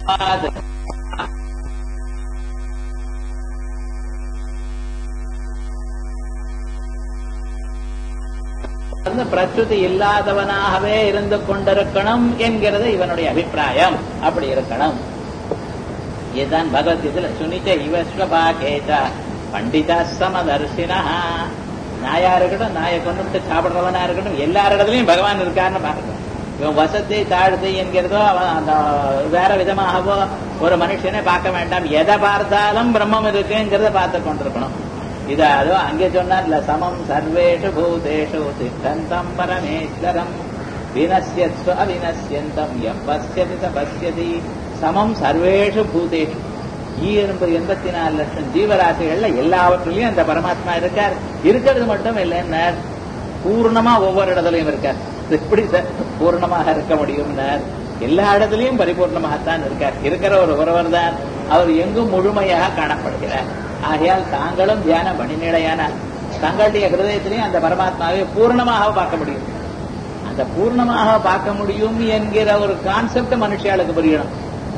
வந்து பிரச்சுதி இல்லாதவனாகவே இருந்து கொண்டிருக்கணும் என்கிறது இவனுடைய அபிப்பிராயம் அப்படி இருக்கணும் இதுதான் பகவத்கீதையில சுனிச்ச இவஸ்வபாகேச்ச பண்டிதா சமதர்சினா நாயா இருக்கட்டும் நாயை கொண்டு சாப்பிடுறவனா இருக்கட்டும் எல்லார் இடத்துலயும் பகவான் இருக்காருன்னு பாருங்க இவன் வசதி தாழ்த்து என்கிறதோ அவன் அந்த வேற விதமாகவோ ஒரு மனுஷனை பார்க்க வேண்டாம் எதை பார்த்தாலும் பிரம்மம் இருக்குங்கிறத பார்த்து கொண்டிருக்கணும் இது அதோ அங்கே சொன்னார்ல சமம் சர்வேஷு பூதேஷு சித்தந்தம் பரமேஸ்வரம் வினசியத்வ அவினசியந்தம் எப்பசியதி பசியதி சமம் சர்வேஷு பூதேஷு எண்பது எண்பத்தி நாலு லட்சம் ஜீவராசிகள்ல எல்லாவற்றிலையும் அந்த பரமாத்மா இருக்கார் இருக்கிறது மட்டும் இல்லைன்னா பூர்ணமா ஒவ்வொரு இடத்துலயும் இருக்கார் எப்படி சார் பூர்ணமாக இருக்க முடியும் எல்லா இடத்துலயும் பரிபூர்ணமாகத்தான் இருக்கார் இருக்கிற ஒரு ஒருவர் தான் அவர் எங்கும் முழுமையாக காணப்படுகிறார் ஆகையால் தாங்களும் தியான மணிநிலையான தங்களுடைய ஹிருதயத்திலையும் அந்த பரமாத்மாவை பூர்ணமாக பார்க்க முடியும் அந்த பூர்ணமாக பார்க்க முடியும் என்கிற ஒரு கான்செப்ட் மனுஷியாளுக்கு புரியணும்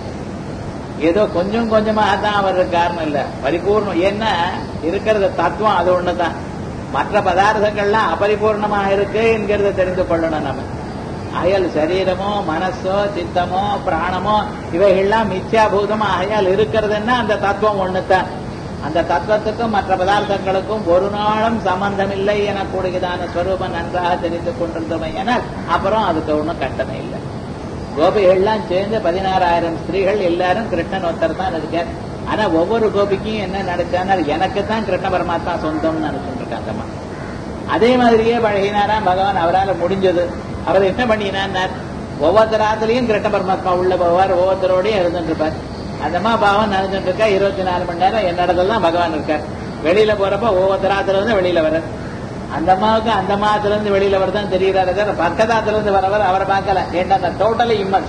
ஏதோ கொஞ்சம் கொஞ்சமாக தான் அவர் காரணம் இல்ல பரிபூர்ணம் என்ன இருக்கிறது தத்துவம் அது ஒண்ணுதான் மற்ற பதார்த்தங்கள்லாம் அபரிபூர்ணமாக இருக்கு என்கிறத தெரிந்து கொள்ளணும் நம்ம அயல் சரீரமோ மனசோ சித்தமோ பிராணமோ இவைகள்லாம் மித்யாபூதமா அயல் இருக்கிறதுன்னா அந்த தத்துவம் ஒண்ணுதான் அந்த தத்துவத்துக்கும் மற்ற பதார்த்தங்களுக்கும் ஒரு நாளும் சம்பந்தம் இல்லை எனக்கூடியதான ஸ்வரூபம் நன்றாக தெரிந்து கொண்டிருந்தோம் என அப்புறம் அதுக்கு ஒன்றும் கட்டணம் இல்லை கோபிகள்லாம் சேர்ந்து பதினாறாயிரம் ஸ்திரீகள் எல்லாரும் கிருஷ்ணன் ஒருத்தர் தான் இருக்கார் ஆனா ஒவ்வொரு கோபிக்கும் என்ன நினைச்சானா எனக்கு தான் கிருஷ்ண பரமாத்மா சொந்தம்னு நினைச்சுட்டு இருக்காங்கம்மா அதே மாதிரியே பழகினாராம் பகவான் அவரால் முடிஞ்சது அவர் என்ன பண்ணினார் ஒவ்வொருத்தராத்துலயும் கிருஷ்ண பரமாத்மா உள்ள போவார் ஒவ்வொருத்தரோடையும் இருந்துட்டு இருப்பார் அந்தம்மா பாவம் நினைச்சுட்டு இருக்கா இருபத்தி நாலு மணி நேரம் என்னிடத்துல பகவான் இருக்கார் வெளியில போறப்ப ஒவ்வொருத்தராத்துல இருந்து வெளியில வர அந்த அம்மாவுக்கு அந்த மாதத்துல இருந்து வெளியில வரதான் தெரியுறாரு தவிர பக்கதாத்துல இருந்து வரவர் அவரை பார்க்கல ஏன்னா அந்த டோட்டலி இம்மர்ஸ்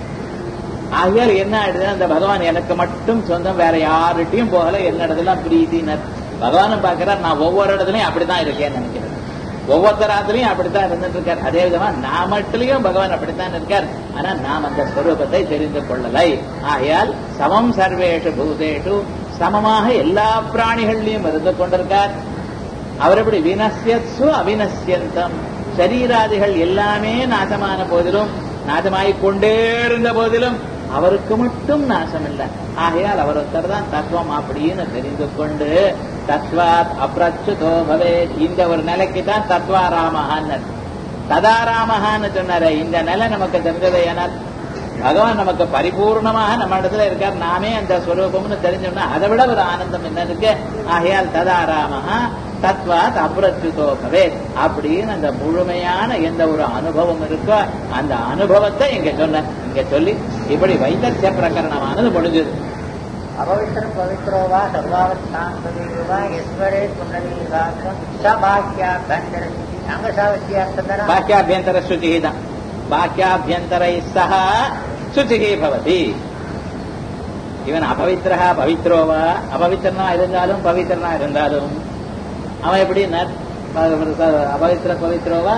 ஆகையால் என்ன ஆயிடுது அந்த பகவான் எனக்கு மட்டும் சொந்தம் வேற யாருகிட்டையும் போகல என்ன இடத்துல பிரீத்தினர் பகவானும் பாக்குறார் நான் ஒவ்வொரு இடத்துலயும் அப்படித்தான் இருக்கேன்னு நினைக்கிறேன் ஒவ்வொருத்தராத்திலையும் அப்படித்தான் இருந்துட்டு இருக்கார் அதே விதமா நாமட்டிலையும் பகவான் அப்படித்தான் இருக்கார் ஆனா நாம் அந்த ஸ்வரூபத்தை தெரிந்து கொள்ளலை ஆகையால் சமம் சர்வேஷு பூதேஷு சமமாக எல்லா பிராணிகள்லயும் இருந்து கொண்டிருக்கார் அவர் எப்படி வினசியத்சு அவினசியந்தம் சரீராதிகள் எல்லாமே நாசமான போதிலும் நாசமாகிக் கொண்டே இருந்த போதிலும் அவருக்கு மட்டும் நாசம் இல்லை ஆகையால் அவர் ஒருத்தர் தான் தத்துவம் அப்படின்னு தெரிந்து கொண்டு தத்வாத் அப்ரச்சுதோ பவே இந்த ஒரு நிலைக்கு தான் தத்வாராமகான்னு ததாராமகான்னு சொன்னாரு இந்த நிலை நமக்கு தெரிஞ்சது ஏனால் பகவான் நமக்கு பரிபூர்ணமாக நம்ம இடத்துல இருக்கார் நாமே அந்த ஸ்வரூபம்னு தெரிஞ்சோம்னா அதை விட ஒரு ஆனந்தம் என்ன இருக்கு ஆகையால் ததாராமஹா தத்வாத் அப்ரச்சுதோ பவே அப்படின்னு அந்த முழுமையான எந்த ஒரு அனுபவம் இருக்கோ அந்த அனுபவத்தை இங்க சொன்ன இங்க சொல்லி இப்படி வைத்தத்திய பிரகரணமானது முடிஞ்சது अपवित्र पवित्रो वा सर्वावस्थान्तदेव वा ईश्वरे पुनरीवासं स बाह्याभ्यन्तरं अङ्गसावस्यार्थतरा பாக்கியாபியந்தர சுச்சி தான் பாக்கியாபியந்தரை சக சுச்சி பவதி இவன் அபவித்திரா பவித்ரோவா அபவித்திரனா இருந்தாலும் பவித்திரனா இருந்தாலும் அவன் எப்படி அபவித்திர பவித்ரோவா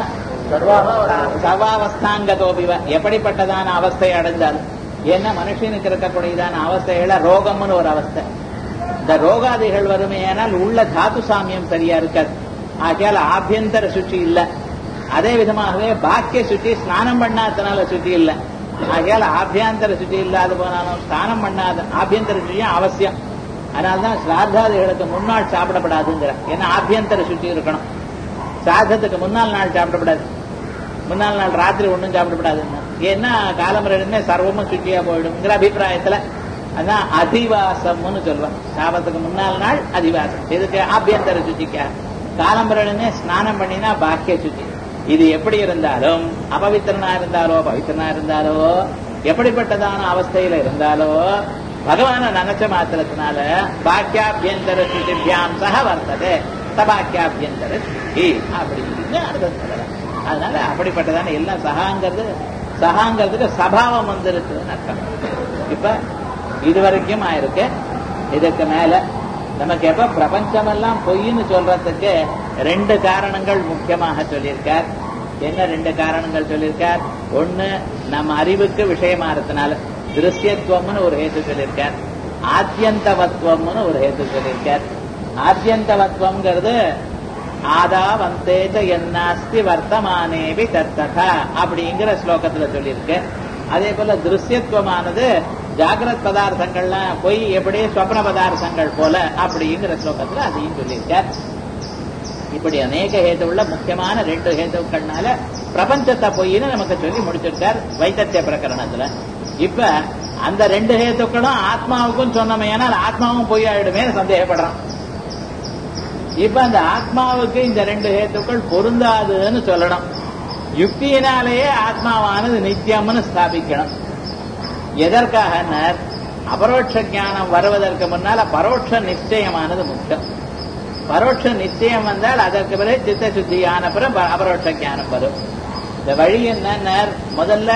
சர்வாவஸ்தாங்கதோபிவ எப்படிப்பட்டதான அவஸ்தை அடைந்தாலும் ஏன்னா மனுஷனுக்கு இருக்கக்கூடியதான அவஸ்தைகள ரோகம்னு ஒரு அவஸ்தை இந்த ரோகாதிகள் வருமே ஆனால் உள்ள தாத்து சாமியம் சரியா இருக்காது ஆகையால் ஆபியந்தர சுற்றி இல்ல அதே விதமாகவே பாக்கிய சுற்றி ஸ்நானம் பண்ணாதனால சுற்றி இல்ல ஆகையால் ஆபியந்தர சுற்றி இல்லாத போனாலும் ஸ்நானம் பண்ணாத ஆபியந்தர சுற்றியும் அவசியம் அதனால்தான் ஸ்ராத்தாதிகளுக்கு முன்னாள் சாப்பிடப்படாதுங்கிற ஏன்னா ஆபியந்தர சுற்றி இருக்கணும் சாதத்துக்கு முன்னாள் நாள் சாப்பிடப்படாது முன்னாள் நாள் ராத்திரி ஒன்றும் சாப்பிடப்படாதுன்னு ஏன்னா காலமுறையுமே சர்வமும் சுற்றியா போயிடுங்கிற அபிப்பிராயத்துல அதான் அதிவாசம்னு சொல்றோம் சாபத்துக்கு முன்னாள் நாள் அதிவாசம் இதுக்கு ஆபியந்தர சுத்திக்கா காலம்பரனே ஸ்நானம் பண்ணினா பாக்கிய சுத்தி இது எப்படி இருந்தாலும் அபவித்திரனா இருந்தாலோ பவித்திரனா இருந்தாலோ எப்படிப்பட்டதான அவஸ்தையில இருந்தாலோ பகவான நினைச்ச மாத்திரத்தினால பாக்கியாபியந்தர சுத்திபியாம் சக வர்த்தது சபாக்கியாபியந்தர சுத்தி அப்படின்னு அர்த்தம் சொல்லலாம் அதனால அப்படிப்பட்டதான எல்லாம் சகாங்கிறது சகாங்கிறதுக்கு சபாவம் வந்துருக்குன்னு அர்த்தம் இப்ப இது வரைக்கும் ஆயிருக்கு இதுக்கு மேல நமக்கு எப்ப பிரபஞ்சமெல்லாம் பொய்ன்னு சொல்றதுக்கு ரெண்டு காரணங்கள் முக்கியமாக சொல்லியிருக்கார் என்ன ரெண்டு காரணங்கள் சொல்லியிருக்கார் ஒண்ணு நம்ம அறிவுக்கு விஷயமா இருந்தனால திருஷ்யத்துவம்னு ஒரு ஹேத்து சொல்லியிருக்கார் ஆத்தியந்தவத்துவம்னு ஒரு ஹேத்து சொல்லியிருக்கார் ஆத்தியந்தவத்துவம்ங்கிறது ஆதா வந்தேஜ என்னாஸ்தி வர்த்தமானேபி தத்ததா அப்படிங்கிற ஸ்லோகத்துல சொல்லியிருக்கு அதே போல திருஷ்யத்துவமானது ஜாகிரத் பதார்த்தங்கள்லாம் பொய் எப்படி ஸ்வப்ன பதார்த்தங்கள் போல அப்படிங்கிற ஸ்லோகத்துல அதையும் சொல்லியிருக்கார் இப்படி அநேக ஹேதுவுள்ள முக்கியமான ரெண்டு ஹேதுக்கள்னால பிரபஞ்சத்தை பொய்ன்னு நமக்கு சொல்லி முடிச்சிருக்கார் வைத்தத்திய பிரகரணத்துல இப்ப அந்த ரெண்டு ஹேத்துக்களும் ஆத்மாவுக்கும் சொன்னோமே ஏன்னால் ஆத்மாவும் பொய் ஆயிடுமே சந்தேகப்படுறான் இப்ப அந்த ஆத்மாவுக்கு இந்த ரெண்டு ஹேத்துக்கள் பொருந்தாதுன்னு சொல்லணும் யுக்தியினாலேயே ஆத்மாவானது நித்தியம்னு ஸ்தாபிக்கணும் எதற்காக அபரோட்ச ஞானம் வருவதற்கு முன்னால பரோட்ச நிச்சயமானது முக்கியம் பரோட்ச நிச்சயம் வந்தால் அதற்கு பிறகு சித்த சுத்தியான பிறகு அபரோட்ச ஞானம் வரும் இந்த வழி என்ன முதல்ல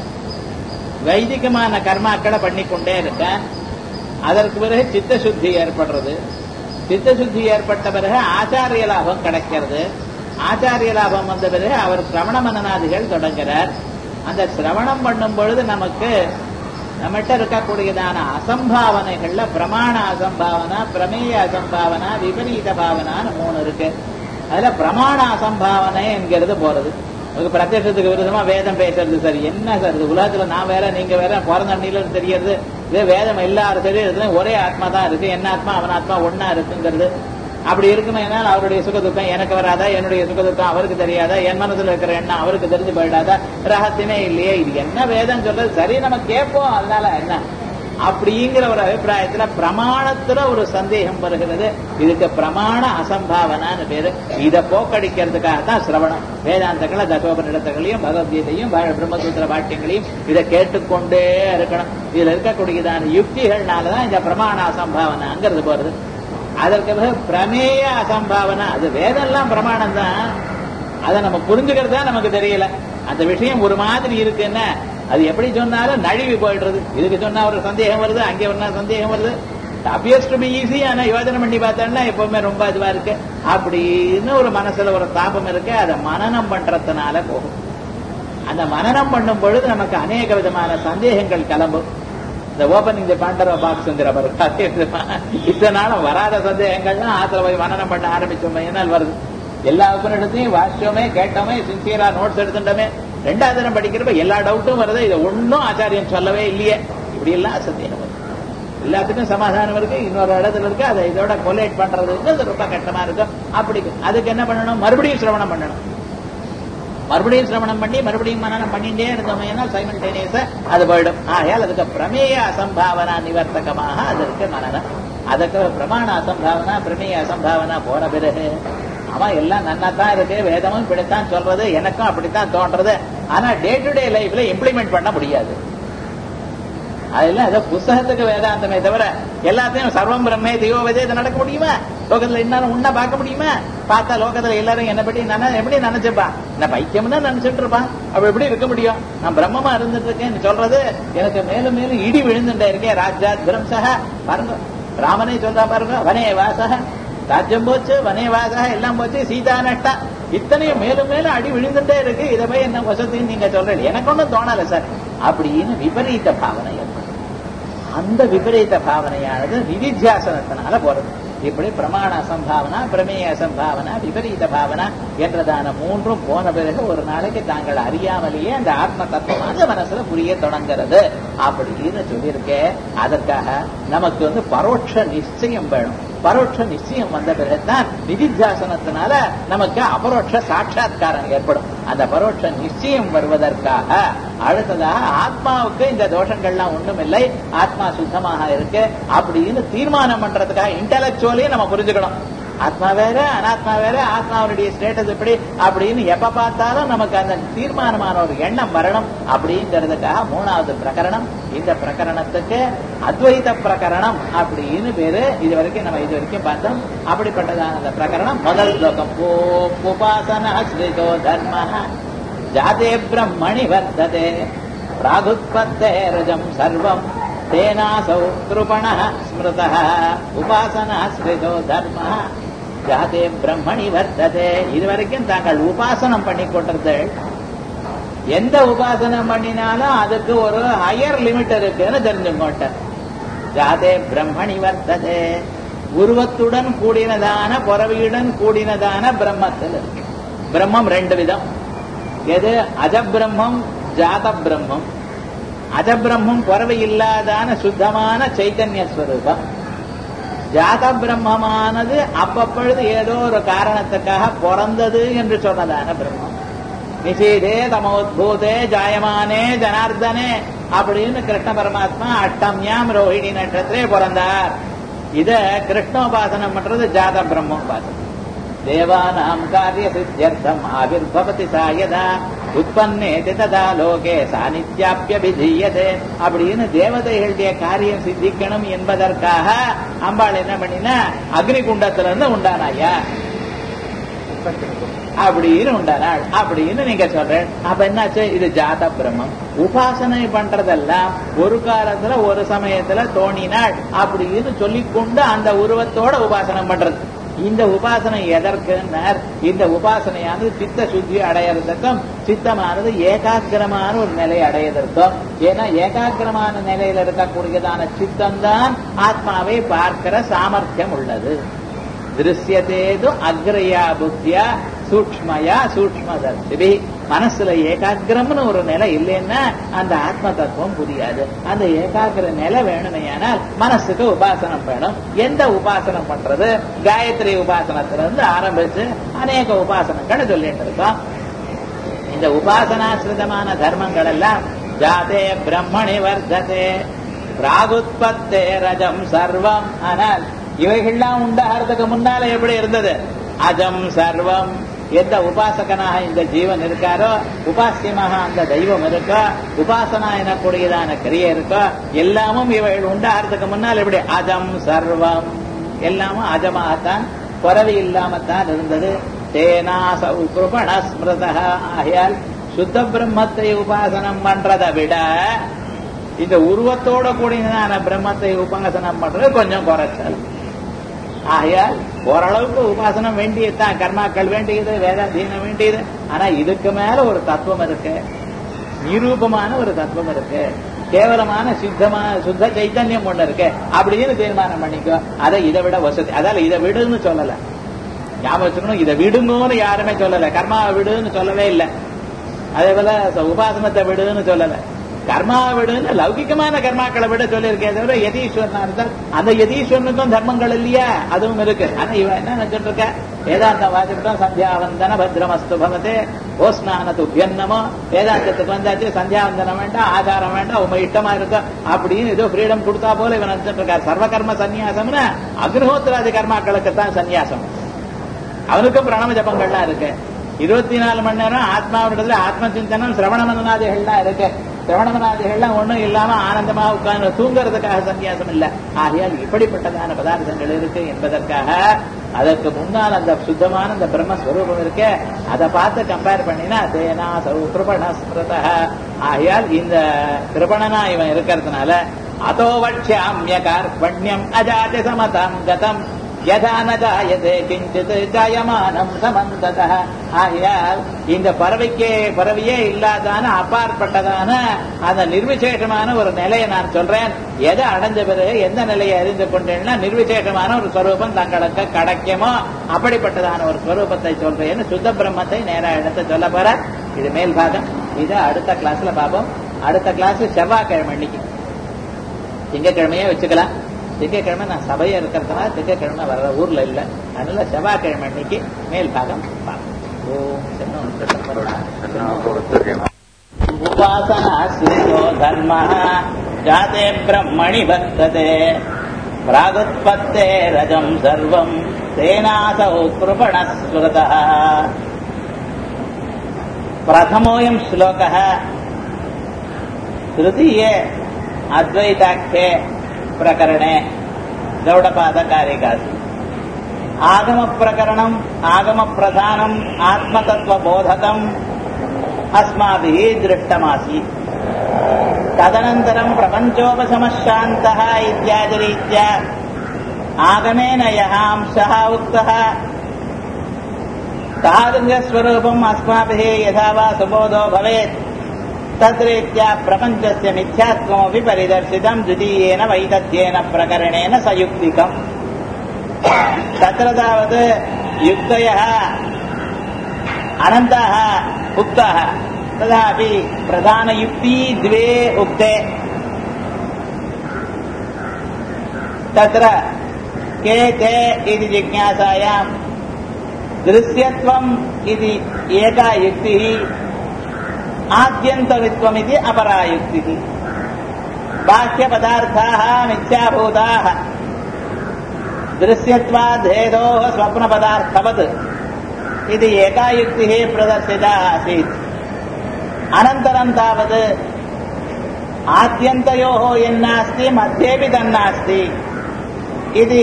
வைதிகமான கர்மாக்களை பண்ணிக்கொண்டே இருக்கேன் அதற்கு பிறகு சித்த சுத்தி ஏற்படுறது சித்த சுத்தி ஏற்பட்ட பிறகு ஆச்சாரிய லாபம் கிடைக்கிறது ஆச்சாரிய லாபம் வந்த பிறகு அவர் சிரவண மனநாதிகள் தொடங்குகிறார் அந்த சிரவணம் பண்ணும் பொழுது நமக்கு நம்மகிட்ட இருக்கக்கூடியதான அசம்பாவனைகள்ல பிரமாண அசம்பாவனா பிரமேய அசம்பாவனா விபரீத பாவனான்னு மூணு இருக்கு அதுல பிரமாண அசம்பாவனை என்கிறது போறது உங்களுக்கு பிரத்யட்சத்துக்கு விருதமா வேதம் பேசுறது சரி என்ன சார் இது உலகத்துல நான் வேற நீங்க வேற பிறந்த அண்ணில தெரியறது இது வேதம் எல்லாரும் தெரியறதுல ஒரே ஆத்மா தான் இருக்கு என்ன ஆத்மா அவன் ஆத்மா ஒன்னா இருக்குங்கிறது அப்படி இருக்குமே என்னால் அவருடைய சுகதுக்கம் எனக்கு வராதா என்னுடைய சுகதுக்கம் அவருக்கு தெரியாதா என் மனசுல இருக்கிற எண்ணம் அவருக்கு தெரிஞ்சு போயிடாதா ரகசியமே இல்லையே இது என்ன வேதம் சொல்றது சரி நம்ம கேட்போம் அதனால என்ன அப்படிங்கிற ஒரு அபிப்பிராயத்துல பிரமாணத்துல ஒரு சந்தேகம் வருகிறது இதுக்கு பிரமாண அசம்பாவனான்னு பேரு இதை போக்கடிக்கிறதுக்காக தான் சிரவணம் வேதாந்தங்களை தசோபனிடத்தங்களையும் பகவத்கீதையும் பிரம்மசூத்திர பாட்டியங்களையும் இதை கேட்டுக்கொண்டே இருக்கணும் இதுல இருக்கக்கூடியதான யுக்திகள்னாலதான் இந்த பிரமாண அசம்பாவனாங்கிறது போறது அதற்கு பிறகு பிரமேய அசம்பாவனா அது வேதெல்லாம் பிரமாணம் தான் அதை நம்ம புரிஞ்சுக்கிறதா நமக்கு தெரியல அந்த விஷயம் ஒரு மாதிரி இருக்குன்னா அது எப்படி சொன்னாலும் நழுவி போயிடுறது இதுக்கு சொன்னா ஒரு சந்தேகம் வருது அங்கே ஒன்னா சந்தேகம் வருது அபியஸ் டு பி ஈஸி ஆனா யோஜனை பண்ணி பார்த்தோம்னா எப்பவுமே ரொம்ப இதுவா இருக்கு அப்படின்னு ஒரு மனசுல ஒரு தாபம் இருக்கு அதை மனநம் பண்றதுனால போகும் அந்த மனநம் பண்ணும் பொழுது நமக்கு அநேக விதமான சந்தேகங்கள் கிளம்பும் இந்த ஓபனிங் தி பாண்டர பாக்ஸ்ங்கிற இத்தனை நாளும் வராத சந்தேகங்கள்லாம் ஆத்திர போய் மனநம் பண்ண ஆரம்பிச்சோமே என்னால் வருது எல்லா உபநிடத்தையும் வாசிச்சோமே கேட்டோமே சின்சியரா நோட்ஸ் எடுத்துட்டோமே ரெண்டாவது தினம் படிக்கிறப்ப எல்லா டவுட்டும் வருது இதை ஒன்னும் ஆச்சாரியம் சொல்லவே இல்லையே இப்படி எல்லாம் சந்தேகம் வருது எல்லாத்துக்கும் சமாதானம் இருக்கு இன்னொரு இடத்துல இருக்கு அதை இதோட கொலேட் பண்றதுக்கு ரொம்ப கஷ்டமா இருக்கும் அப்படி அதுக்கு என்ன பண்ணணும் மறுபடியும் சிரவணம் பண்ணணும் மறுபடியும் சிரவணம் பண்ணி மறுபடியும் மனநம் பண்ணிட்டே இருந்தோம்னா சைமல்டேனியஸா அது போயிடும் ஆகையால் அதுக்கு பிரமேய அசம்பாவனா நிவர்த்தகமாக அதற்கு மனநம் அதுக்கு பிரமாண அசம்பாவனா பிரமேய அசம்பாவனா போன பிறகு அவன் எல்லாம் நன்னா தான் இருக்கு வேதமும் இப்படித்தான் சொல்றது எனக்கும் அப்படித்தான் தோன்றது ஆனா டே டு டே லைஃப்ல இம்ப்ளிமெண்ட் பண்ண முடியாது அதெல்லாம் ஏதோ புஸ்தகத்துக்கு வேதாந்தமே தவிர எல்லாத்தையும் சர்வம் பிரம்மே தெய்வ விஜய் இது நடக்க முடியுமா லோகத்துல இன்னும் உன்ன பார்க்க முடியுமா பார்த்தா லோகத்துல எல்லாரும் என்ன பற்றி நான் எப்படி நினைச்சுப்பா நான் பைத்தியம் தான் நினைச்சிட்டு இருப்பான் அப்ப எப்படி இருக்க முடியும் நான் பிரம்மமா இருந்துட்டு இருக்கேன் சொல்றது எனக்கு மேலும் மேலும் இடி விழுந்துட்டே இருக்கேன் ராஜாத் பிரம்சக பாருங்க ராமனே சொல்றா பாருங்க வனே வாசக ராஜ்யம் போச்சு வனே வாசக எல்லாம் போச்சு சீதா நட்டா இத்தனையும் மேலும் மேலும் அடி விழுந்துட்டே இருக்கு இதை போய் என்ன வசதின்னு நீங்க சொல்றீங்க எனக்கு ஒன்றும் தோணல சார் அப்படின்னு விபரீத பாவனை ஏற்படும் அந்த விபரீத பாவனையானது நிதித்தியாசனத்தினால போறது இப்படி பிரமாண அசம்பாவனா பிரமேய அசம்பாவனா விபரீத பாவனா என்றதான மூன்றும் போன பிறகு ஒரு நாளைக்கு தாங்கள் அறியாமலேயே அந்த ஆத்ம தத்துவம் அந்த மனசுல புரிய தொடங்குறது அப்படின்னு சொல்லியிருக்கேன் அதற்காக நமக்கு வந்து பரோட்ச நிச்சயம் வேணும் பரோட்ச நிச்சயம் வந்த பிறகுதான் நிதித்தியாசனத்தினால நமக்கு அபரோட்ச சாட்சா்காரம் ஏற்படும் அந்த பரோட்ச நிச்சயம் வருவதற்காக அடுத்ததாக ஆத்மாவுக்கு இந்த தோஷங்கள்லாம் ஒண்ணும் இல்லை ஆத்மா சுத்தமாக இருக்கு அப்படின்னு தீர்மானம் பண்றதுக்காக இன்டலெக்சுவலையும் நம்ம புரிஞ்சுக்கணும் ஆத்மா வேற அனாத்மா வேற ஆத்மாவுடைய ஸ்டேட்டஸ் எப்படி அப்படின்னு எப்ப பார்த்தாலும் நமக்கு அந்த தீர்மானமான ஒரு எண்ணம் வரணும் அப்படிங்கிறதுக்காக மூணாவது பிரகரணம் இந்த பிரகரணத்துக்கு அத்வைத பிரகரணம் அப்படின்னு பேரு இது வரைக்கும் நம்ம இது வரைக்கும் பார்த்தோம் அப்படிப்பட்டதான அந்த பிரகரணம் முதல் ஸ்லோகம் உபாசன ஸ்ரிதோ தர்ம ஜாதே பிரம்மணி வர்த்ததே பிராகுத்பத்தே ரஜம் சர்வம் தேனாசௌ கிருபண ஸ்மிருத உபாசனா ஸ்ரிதோ தர்ம ஜாதே பிரம்மணி வர்த்ததே இதுவரைக்கும் தாங்கள் உபாசனம் பண்ணி கொண்டிருந்தீர்கள் எந்த உபாசனம் பண்ணினாலும் அதுக்கு ஒரு ஹையர் லிமிட் இருக்குன்னு தெரிஞ்சுக்கோட்ட ஜாதே பிரம்மணி வர்த்ததே உருவத்துடன் கூடினதான புறவியுடன் கூடினதான பிரம்மத்தில் இருக்கு பிரம்மம் ரெண்டு விதம் எது அஜபிரம்மம் ஜாத பிரம்மம் அஜபிரம்மம் புறவை இல்லாதான சுத்தமான சைத்தன்ய ஸ்வரூபம் ஜாத பிரம்மமானது அப்பப்பொழுது ஏதோ ஒரு காரணத்துக்காக பிறந்தது என்று சொன்னதான பிரம்மம் நிஷீதே தமோத்பூதே ஜாயமானே ஜனார்தனே அப்படின்னு கிருஷ்ண பரமாத்மா அஷ்டம்யாம் ரோஹிணி நட்சத்திரே பிறந்தார் இத கிருஷ்ணோபாசனம் பண்றது ஜாத பிரம்மோபாசனம் தேவானாம் காரிய சித்தியர்த்தம் ஆவிர்பவதி சாயதா உற்பத்தே ததா லோகே சாநித்யாபியபிதீயதே அப்படின்னு தேவதைகளுடைய காரியம் சித்திக்கணும் என்பதற்காக அம்பாள் என்ன பண்ணினா அக்னி குண்டத்துல இருந்து உண்டானாயா அப்படின்னு உண்டானாள் அப்படின்னு நீங்க சொல்றேன் அப்ப என்னாச்சு இது ஜாத பிரம்மம் உபாசனை பண்றதெல்லாம் ஒரு காலத்துல ஒரு சமயத்துல தோணினாள் அப்படின்னு சொல்லிக்கொண்டு அந்த உருவத்தோட உபாசனம் பண்றது இந்த உபாசனை எதற்குன்னார் இந்த உபாசனையானது சித்த சுத்தி அடையறதுக்கும் சித்தமானது ஏகாகிரமான ஒரு நிலை அடையதற்கும் ஏன்னா ஏகாகிரமான நிலையில இருக்கக்கூடியதான சித்தம்தான் ஆத்மாவை பார்க்கிற சாமர்த்தியம் உள்ளது திருஷ்யத்தேது அக்ரயா புத்தியா சூக்மயா சூக்மதர்சிபி மனசுல ஏகாகிரம்னு ஒரு நிலை இல்லைன்னா அந்த ஆத்ம தத்துவம் புரியாது அந்த ஏகாகிர நிலை வேணுமையானால் மனசுக்கு உபாசனம் வேணும் எந்த உபாசனம் பண்றது காயத்ரி உபாசனத்திலிருந்து ஆரம்பிச்சு அநேக உபாசனங்கள் சொல்லிட்டு இருக்கோம் இந்த உபாசனாசிரிதமான தர்மங்கள் எல்லாம் ஜாதே பிரம்மணி வர்த்ததே பிராகுத்பத்தே ரஜம் சர்வம் ஆனால் இவைகள்லாம் உண்டாகிறதுக்கு முன்னால எப்படி இருந்தது அஜம் சர்வம் எந்த உபாசகனாக இந்த ஜீவன் இருக்காரோ உபாசியமாக அந்த தெய்வம் இருக்கோ உபாசனா எனக்கூடியதான கிரியை இருக்கோ எல்லாமும் இவைகள் உண்டாகிறதுக்கு முன்னால் எப்படி அஜம் சர்வம் எல்லாமும் அஜமாகத்தான் குறவி இல்லாமத்தான் இருந்தது தேனாச கிருபண ஸ்மிருத ஆகையால் சுத்த பிரம்மத்தை உபாசனம் பண்றதை விட இந்த உருவத்தோட கூடியதான பிரம்மத்தை உபாசனம் பண்றது கொஞ்சம் குறைச்சல் ஆகையால் ஓரளவுக்கு உபாசனம் வேண்டியதுதான் கர்மாக்கள் வேண்டியது வேதாந்தீனம் வேண்டியது ஆனா இதுக்கு மேல ஒரு தத்துவம் இருக்கு நிரூபமான ஒரு தத்துவம் இருக்கு கேவலமான சித்தமான சுத்த சைத்தன்யம் ஒண்ணு இருக்கு அப்படின்னு தீர்மானம் பண்ணிக்கோ அதை இதை விட வசதி அதால இதை விடுன்னு சொல்லல ஞாபகம் வச்சுக்கணும் இதை விடுங்கன்னு யாருமே சொல்லல கர்மாவை விடுன்னு சொல்லவே இல்லை அதே போல உபாசனத்தை விடுன்னு சொல்லல கர்மாவை விடுன்னு லௌகிகமான கர்மாக்களை விட சொல்லியிருக்கே தவிர யதீஸ்வரனா இருந்தால் அந்த யதீஸ்வரனுக்கும் தர்மங்கள் இல்லையா அதுவும் இருக்கு ஆனா இவன் என்ன நினைச்சிட்டு இருக்க வேதாந்தம் வாசிட்டோம் சந்தியாவந்தன பத்ரமஸ்து பவதே ஓ ஸ்நானத்து உபியன்னமோ வேதாந்தத்துக்கு வந்தாச்சு சந்தியாவந்தனம் வேண்டாம் ஆதாரம் வேண்டாம் உங்க இஷ்டமா இருக்கும் அப்படின்னு ஏதோ ஃப்ரீடம் கொடுத்தா போல இவன் நினைச்சிட்டு இருக்கார் சர்வகர்ம சன்னியாசம்னா அக்னிஹோத்திராதி கர்மாக்களுக்கு தான் சன்னியாசம் அவனுக்கும் பிரணவ ஜபங்கள்லாம் இருக்கு இருபத்தி நாலு மணி நேரம் ஆத்மாவிடத்துல ஆத்ம சிந்தனம் சிரவண மனநாதிகள்லாம் இருக்கு சிரவண மனாதிகள்லாம் ஒண்ணும் இல்லாம ஆனந்தமா உட்கார்ந்து தூங்குறதுக்காக சன்னியாசம் இல்ல ஆகையால் இப்படிப்பட்டதான பதார்த்தங்கள் இருக்கு என்பதற்காக அதற்கு முன்னால் அந்த சுத்தமான அந்த பிரம்மஸ்வரூபம் இருக்கு அதை பார்த்து கம்பேர் பண்ணினா தேனா சௌ கிருபண ஸ்மிருத ஆகையால் இந்த கிருபணனா இவன் இருக்கிறதுனால அதோ வட்சியாமிய கார்பண்யம் அஜாதி சமதம் கதம் யதா ந ஜாயதே கிஞ்சித் ஜாயமானம் சமந்தத ஆகையால் இந்த பறவைக்கே பறவையே இல்லாதான அப்பாற்பட்டதான அந்த நிர்விசேஷமான ஒரு நிலையை நான் சொல்றேன் எதை அடைஞ்ச பிறகு எந்த நிலையை அறிந்து கொண்டேன்னா நிர்விசேஷமான ஒரு ஸ்வரூபம் தங்களுக்கு கிடைக்குமோ அப்படிப்பட்டதான ஒரு ஸ்வரூபத்தை சொல்றேன்னு சுத்த பிரம்மத்தை நேரா எடுத்து சொல்ல போற இது மேல் பாகம் இதை அடுத்த கிளாஸ்ல பார்ப்போம் அடுத்த கிளாஸ் செவ்வாய்க்கிழமை அன்னைக்கு திங்கக்கிழமையே வச்சுக்கலாம் திங்கக்கிழமை நான் சபையா இருக்கிறதுனால திங்கக்கிழமை வர்ற ஊர்ல இல்ல அதனால செவ்வாய்க்கிழமை அன்னைக்கு மேல் பாகம் பார்ப்போம் ஓம் உபாசனா சிந்தோ தர்ம ஜாதே பிரம்மணி வர்த்ததே प्रागुत्पत्ते रजम् सर्वम् तेनासौ कृपणः स्मृतः प्रथमोऽयम् श्लोकः तृतीये अद्वैताख्ये प्रकरणे गौडपादकारिकासु आगमप्रकरणम् आगमप्रधानम् आत्मतत्त्वबोधकम् अस्माभिः दृष्टमासीत् तदनन्तरम् प्रपञ्चोपशमशान्तः इत्यादिरीत्या आगमेन यः अंशः उक्तः तादृशस्वरूपम् अस्माभिः यथा वा सुबोधो भवेत् तद्रीत्या प्रपञ्चस्य मिथ्यात्वमपि परिदर्शितम् द्वितीयेन वैदध्येन प्रकरणेन सयुक्तिकम् तत्र तावत् युक्तयः अनन्ताः उक्ताः तथापि प्रधानयुक्ती द्वे उक्ते तत्र के ते इति जिज्ञासायाम् दृश्यत्वम् इति एका युक्तिः आद्यन्तवित्वमिति अपरा युक्तिः बाह्यपदार्थाः मिथ्याभूताः दृश्यत्वाद्धेदोः स्वप्नपदार्थवत् इति एका युक्तिः प्रदर्शिता आसीत् अनन्तरं तावत् आद्यन्तयोः यन्नास्ति मध्येऽपि तन्नास्ति इति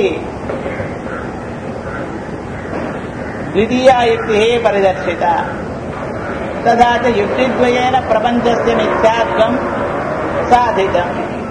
द्वितीया युक्तिः परिदर्शिता तथा च युक्तिद्वयेन प्रपञ्चस्य मिथ्यात्वं साधितम्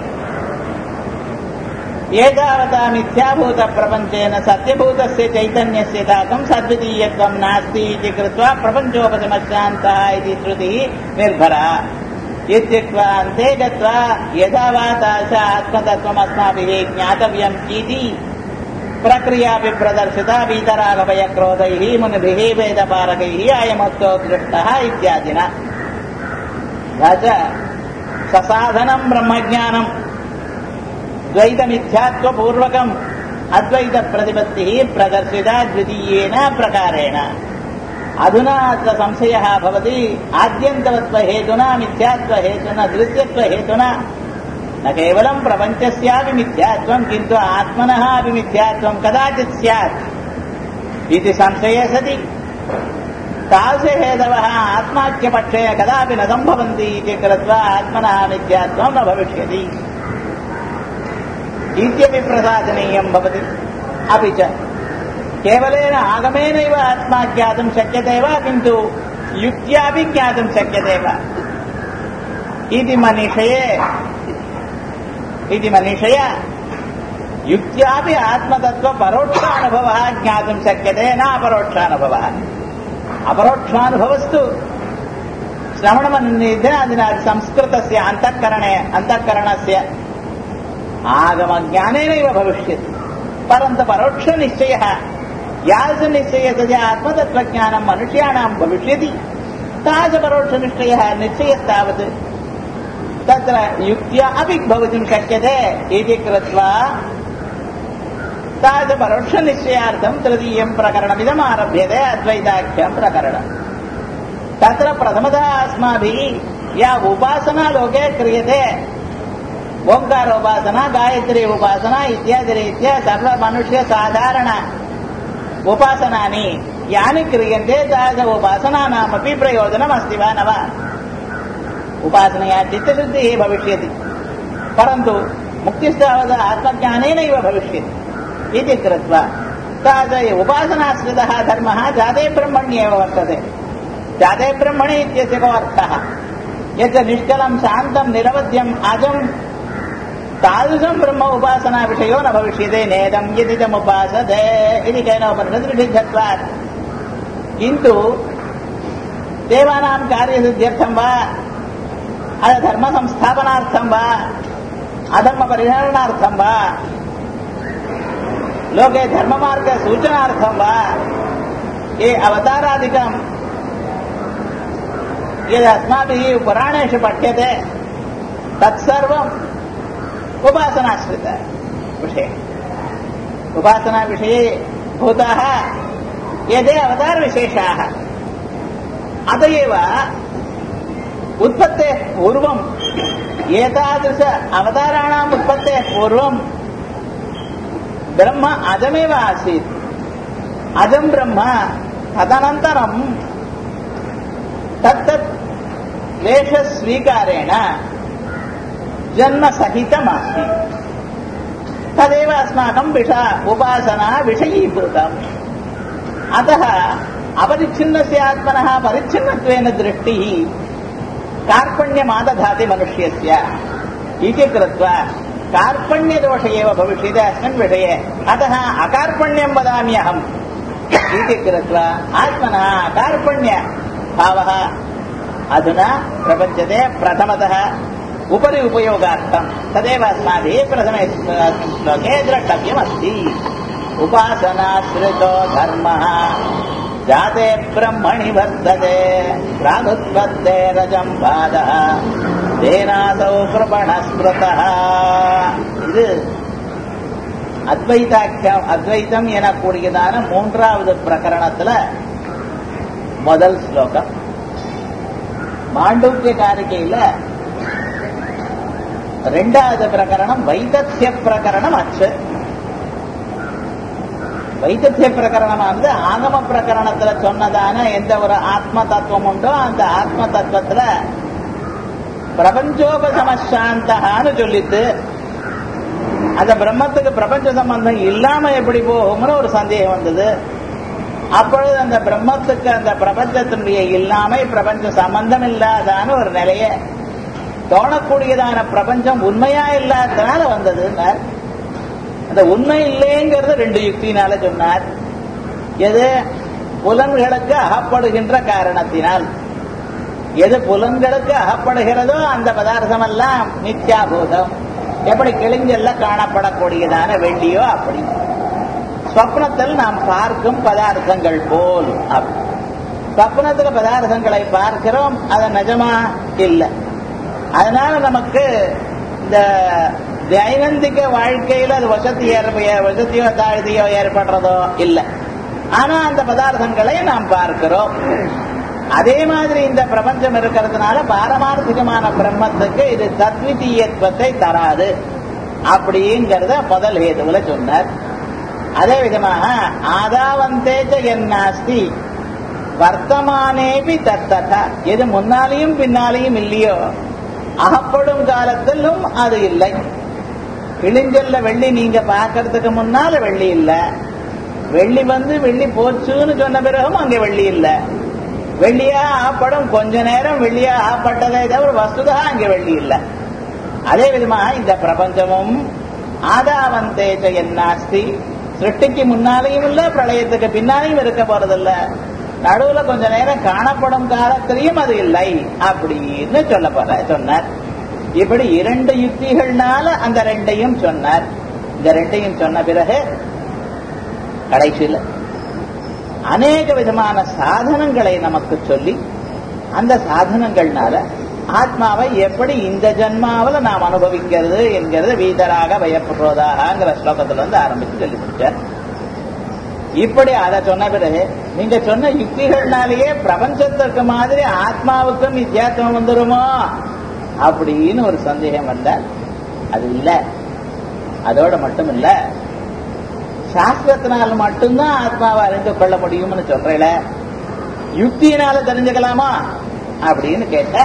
एतावता मिथ्याभूतप्रपञ्चेन सत्यभूतस्य चैतन्यस्य साकं सद्वितीयत्वं नास्ति इति कृत्वा प्रपञ्चोपशमशान्तः इति श्रुतिः निर्भरा इत्युक्त्वा अन्ते गत्वा यथा वा तादृश आत्मतत्त्वम् अस्माभिः ज्ञातव्यम् इति प्रक्रियापि प्रदर्शिता वीतरागभयक्रोधैः मुनिभिः वेदपारकैः अयमत्तो दृष्टः इत्यादिना तथा च ससाधनम् ब्रह्मज्ञानम् द्वैतमिथ्यात्वपूर्वकम् अद्वैतप्रतिपत्तिः प्रदर्शिता द्वितीयेन प्रकारेण अधुना अत्र संशयः भवति आद्यन्तवत्वहेतुना मिथ्यात्वहेतुना दृश्यत्वहेतुना न केवलं प्रपञ्चस्यापि मिथ्यात्वं किन्तु आत्मनः अपि मिथ्यात्वं कदाचित् स्यात् इति संशये सति तादृशहेतवः आत्माख्यपक्षे कदापि न सम्भवन्ति इति कृत्वा आत्मनः मिथ्यात्वं न भविष्यति इत्यपि प्रसादनीयं भवति अपि च केवलेन आगमेनैव आत्मा ज्ञातुं शक्यते वा किन्तु युक्त्यापि ज्ञातुं शक्यते वा इति मनिषये इति मनिषय युक्त्यापि आत्मतत्त्वपरोक्षानुभवः ज्ञातुं शक्यते न अपरोक्षानुभवः अपरोक्षानुभवस्तु श्रवणमनिधिनादिना संस्कृतस्य अन्तःकरणे अन्तःकरणस्य आगमज्ञानेनैव भविष्यति परन्तु परोक्षनिश्चयः यादृशनिश्चये तस्य आत्मतत्त्वज्ञानं मनुष्याणां भविष्यति तादृशपरोक्षनिश्चयः निश्चयस्तावत् तत्र युक्त्या अपि भवितुं शक्यते इति कृत्वा तादृशपरोक्षनिश्चयार्थं तृतीयं प्रकरणमिदम् आरभ्यते अद्वैताख्यं प्रकरणम् तत्र प्रथमतः अस्माभिः या उपासना लोके क्रियते ओङ्कारोपासना गायत्री उपासना इत्यादिरीत्या सर्वमनुष्यसाधारण उपासनानि यानि क्रियन्ते तादृश उपासनानामपि प्रयोजनमस्ति वा न वा उपासनया चित्तशुद्धिः भविष्यति परन्तु मुक्तिस्तावत् आत्मज्ञानेनैव भविष्यति इति कृत्वा तादृश उपासनाश्रितः धर्मः जाते ब्रह्मण्येव वर्तते जाते ब्रह्मणि इत्यस्य को अर्थः यत् निष्कलं शान्तं निरवध्यम् अजम् तादृशं ब्रह्म उपासना विषयो न भविष्यते नेदं यदिदमुपासते इति केनोपनिषद्विषिद्धत्वात् किन्तु देवानां कार्यसिद्ध्यर्थं वा अथ धर्मसंस्थापनार्थं वा अधर्मपरिहरणार्थं वा लोके धर्ममार्गसूचनार्थं वा ये अवतारादिकं यदस्माभिः पुराणेषु पठ्यते तत्सर्वम् उपासनाश्रित विषये उपासनाविषये भूताः यदे अवतारविशेषाः अत एव उत्पत्तेः पूर्वम् एतादृश अवताराणाम् उत्पत्तेः पूर्वम् ब्रह्म अजमेव आसीत् अजम् ब्रह्म तदनन्तरम् तत्तत् क्लेशस्वीकारेण जन्मसहितमासीत् तदेव अस्माकं विषा उपासना विषयीभूतम् अतः अपरिच्छिन्नस्य आत्मनः परिच्छिन्नत्वेन दृष्टिः कार्पण्यमादधाति मनुष्यस्य इति कृत्वा कार्पण्यदोष एव भविष्यति अस्मिन् विषये अतः अकार्पण्यं वदामि अहम् इति कृत्वा आत्मनः अकार्पण्यभावः अधुना प्रपञ्चते प्रथमतः उपरि उपयोगार्थम् तदेव अस्माभिः प्रथमे श्लोके द्रष्टव्यमस्ति उपासनाश्रितो धर्मः जाते ब्रह्मणि वर्तते प्रागुत्पत्ते रजम् पादः तेनासौ कृपणस्मृतः இது அத்வைதாக்கியம் அத்வைத்தம் எனக்கூடியதான மூன்றாவது பிரகரணத்துல முதல் ஸ்லோகம் மாண்டூக்கிய காரிக்கையில ரெண்டாவது பிரகரணம் வைத்தத்திய பிரகரணம் அச்சு வைத்தத்திய பிரகரணமானது ஆகம பிரகரணத்துல சொன்னதான எந்த ஒரு ஆத்ம தத்துவம் உண்டோ அந்த ஆத்ம தத்துவத்துல பிரபஞ்சோபசமசாந்தகான்னு சொல்லிட்டு அந்த பிரம்மத்துக்கு பிரபஞ்ச சம்பந்தம் இல்லாம எப்படி போகும்னு ஒரு சந்தேகம் வந்தது அப்பொழுது அந்த பிரம்மத்துக்கு அந்த பிரபஞ்சத்தினுடைய இல்லாமை பிரபஞ்ச சம்பந்தம் இல்லாதான ஒரு நிலைய தோணக்கூடியதான பிரபஞ்சம் உண்மையா இல்லாததுனால வந்ததுன்னார் அந்த உண்மை இல்லைங்கிறது ரெண்டு யுக்தினால சொன்னார் எது புலன்களுக்கு அகப்படுகின்ற காரணத்தினால் எது புலன்களுக்கு அகப்படுகிறதோ அந்த பதார்த்தம் எல்லாம் நித்யாபூதம் எப்படி கிழிஞ்சல்ல காணப்படக்கூடியதான வெள்ளியோ அப்படி ஸ்வப்னத்தில் நாம் பார்க்கும் பதார்த்தங்கள் போல் அப்படி ஸ்வப்னத்துல பதார்த்தங்களை பார்க்கிறோம் அது நிஜமா இல்லை அதனால நமக்கு இந்த தைனந்திக வாழ்க்கையில அது வசதி வசதியோ தாழ்த்தியோ ஏற்படுறதோ இல்லை ஆனா அந்த பதார்த்தங்களை நாம் பார்க்கிறோம் அதே மாதிரி இந்த பிரபஞ்சம் இருக்கிறதுனால பாரமார்த்திகமான பிரம்மத்துக்கு இது தத்விதீயத்துவத்தை தராது அப்படிங்கிறத முதல் ஹேதுவுல சொன்னார் அதே விதமாக ஆதாவந்தேச்ச என்னாஸ்தி வர்த்தமானேபி தத்ததா எது முன்னாலேயும் பின்னாலேயும் இல்லையோ அகப்படும் காலத்திலும் அது இல்லை கிழிஞ்சல்ல வெள்ளி நீங்க பார்க்கறதுக்கு முன்னால வெள்ளி இல்ல வெள்ளி வந்து வெள்ளி போச்சுன்னு சொன்ன பிறகும் அங்க வெள்ளி இல்ல வெள்ளியா ஆப்படும் கொஞ்ச நேரம் வெள்ளியா ஆப்பட்டதே தவிர வஸ்துதா அங்க வெள்ளி இல்ல அதே விதமாக இந்த பிரபஞ்சமும் ஆதாவந்தேச்ச என்னாஸ்தி சிருஷ்டிக்கு முன்னாலேயும் இல்ல பிரளயத்துக்கு பின்னாலேயும் இருக்க போறதில்ல நடுவுல கொஞ்ச நேரம் காணப்படும் காலத்திலையும் அது இல்லை அப்படின்னு சொல்ல போற சொன்னார் இப்படி இரண்டு யுக்திகள்னால அந்த ரெண்டையும் சொன்னார் இந்த ரெண்டையும் சொன்ன பிறகு கடைசியில் அநேக விதமான சாதனங்களை நமக்கு சொல்லி அந்த சாதனங்கள்னால ஆத்மாவை எப்படி இந்த ஜன்மாவில நாம் அனுபவிக்கிறது என்கிறது வீதராக பயப்படுவதாகங்கிற ஸ்லோகத்துல இருந்து ஆரம்பிச்சு சொல்லி முடிச்சார் இப்படி அதை சொன்ன பிறகு நீங்க சொன்ன யுக்திகள்னாலேயே பிரபஞ்சத்திற்கு மாதிரி ஆத்மாவுக்கும் வித்தியாசம் வந்துருமோ அப்படின்னு ஒரு சந்தேகம் வந்தால் அது இல்ல அதோட மட்டும் இல்ல சாஸ்திரத்தினால் மட்டும்தான் ஆத்மாவை அறிந்து கொள்ள முடியும்னு சொல்றேல யுக்தியினால தெரிஞ்சுக்கலாமா அப்படின்னு கேட்ட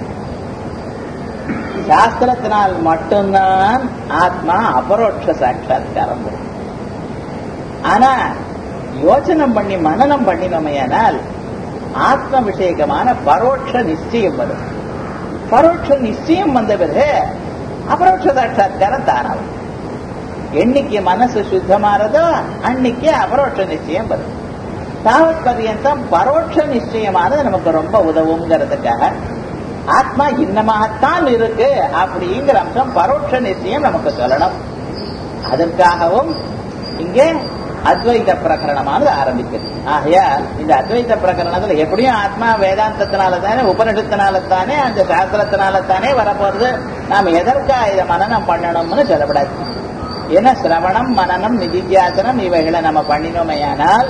சாஸ்திரத்தினால் மட்டும்தான் ஆத்மா அபரோட்ச சாட்சா்காரம் வரும் ஆனா யோசனை பண்ணி மனநம் பண்ணினோமையானால் ஆத்ம விஷயகமான பரோட்ச நிச்சயம் வரும் பரோட்ச நிச்சயம் வந்த பிறகு அபரோட்ச சாட்சா்காரம் தானாகும் என்னைக்கு மனசு சுத்தமாறதோ அன்னைக்கு அபரோட்ச நிச்சயம் வரும் தாவத் பர்யந்தம் பரோட்ச நிச்சயமானது நமக்கு ரொம்ப உதவுங்கிறதுக்காக ஆத்மா இன்னமாகத்தான் இருக்கு அப்படிங்கிற அம்சம் பரோட்ச நிச்சயம் நமக்கு சொல்லணும் அதற்காகவும் இங்கே அத்வைத பிரகரணமானது ஆரம்பிக்கிறது ஆகையால் இந்த அத்வைத பிரகரணத்துல எப்படியும் ஆத்மா வேதாந்தத்தினால தானே உபனிஷத்தினால தானே அந்த சாஸ்திரத்தினால தானே வரப்போறது நாம் எதற்கா இதை மனநம் பண்ணணும்னு சொல்லப்படாது ஏன்னா சிரவணம் மனநம் நிதித்தியாசனம் இவைகளை நம்ம பண்ணினோமையானால்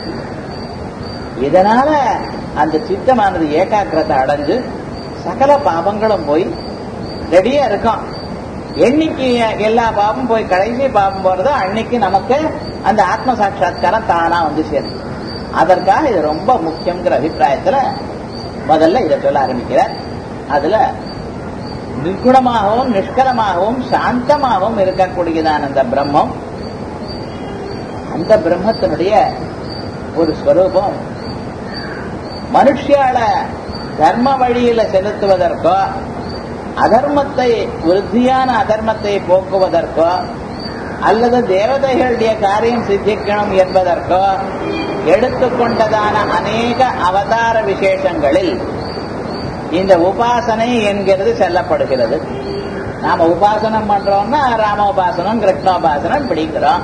இதனால அந்த சித்தமானது ஏகாக்கிரத்தை அடைஞ்சு சகல பாபங்களும் போய் ரெடியா இருக்கும் என்னைக்கு எல்லா பாவம் போய் கடைசி பாவம் போறதோ அன்னைக்கு நமக்கு அந்த ஆத்ம சாட்சா்காரம் தானா வந்து சேரும் அதற்காக இது ரொம்ப முக்கியங்கிற அபிப்பிராயத்துல முதல்ல இதை சொல்ல ஆரம்பிக்கிறார் அதுல நிர்குணமாகவும் நிஷ்கலமாகவும் சாந்தமாகவும் இருக்கக்கூடியதான அந்த பிரம்மம் அந்த பிரம்மத்தினுடைய ஒரு ஸ்வரூபம் மனுஷியால தர்ம வழியில செலுத்துவதற்கோ அதர்மத்தை விருத்தியான அதர்மத்தை போக்குவதற்கோ அல்லது தேவதைகளுடைய காரியம் சித்திக்கணும் என்பதற்கோ எடுத்துக்கொண்டதான அநேக அவதார விசேஷங்களில் இந்த உபாசனை என்கிறது சொல்லப்படுகிறது நாம உபாசனம் பண்றோம்னா ராமோபாசனம் கிருஷ்ணோபாசனம் பிடிக்கிறோம்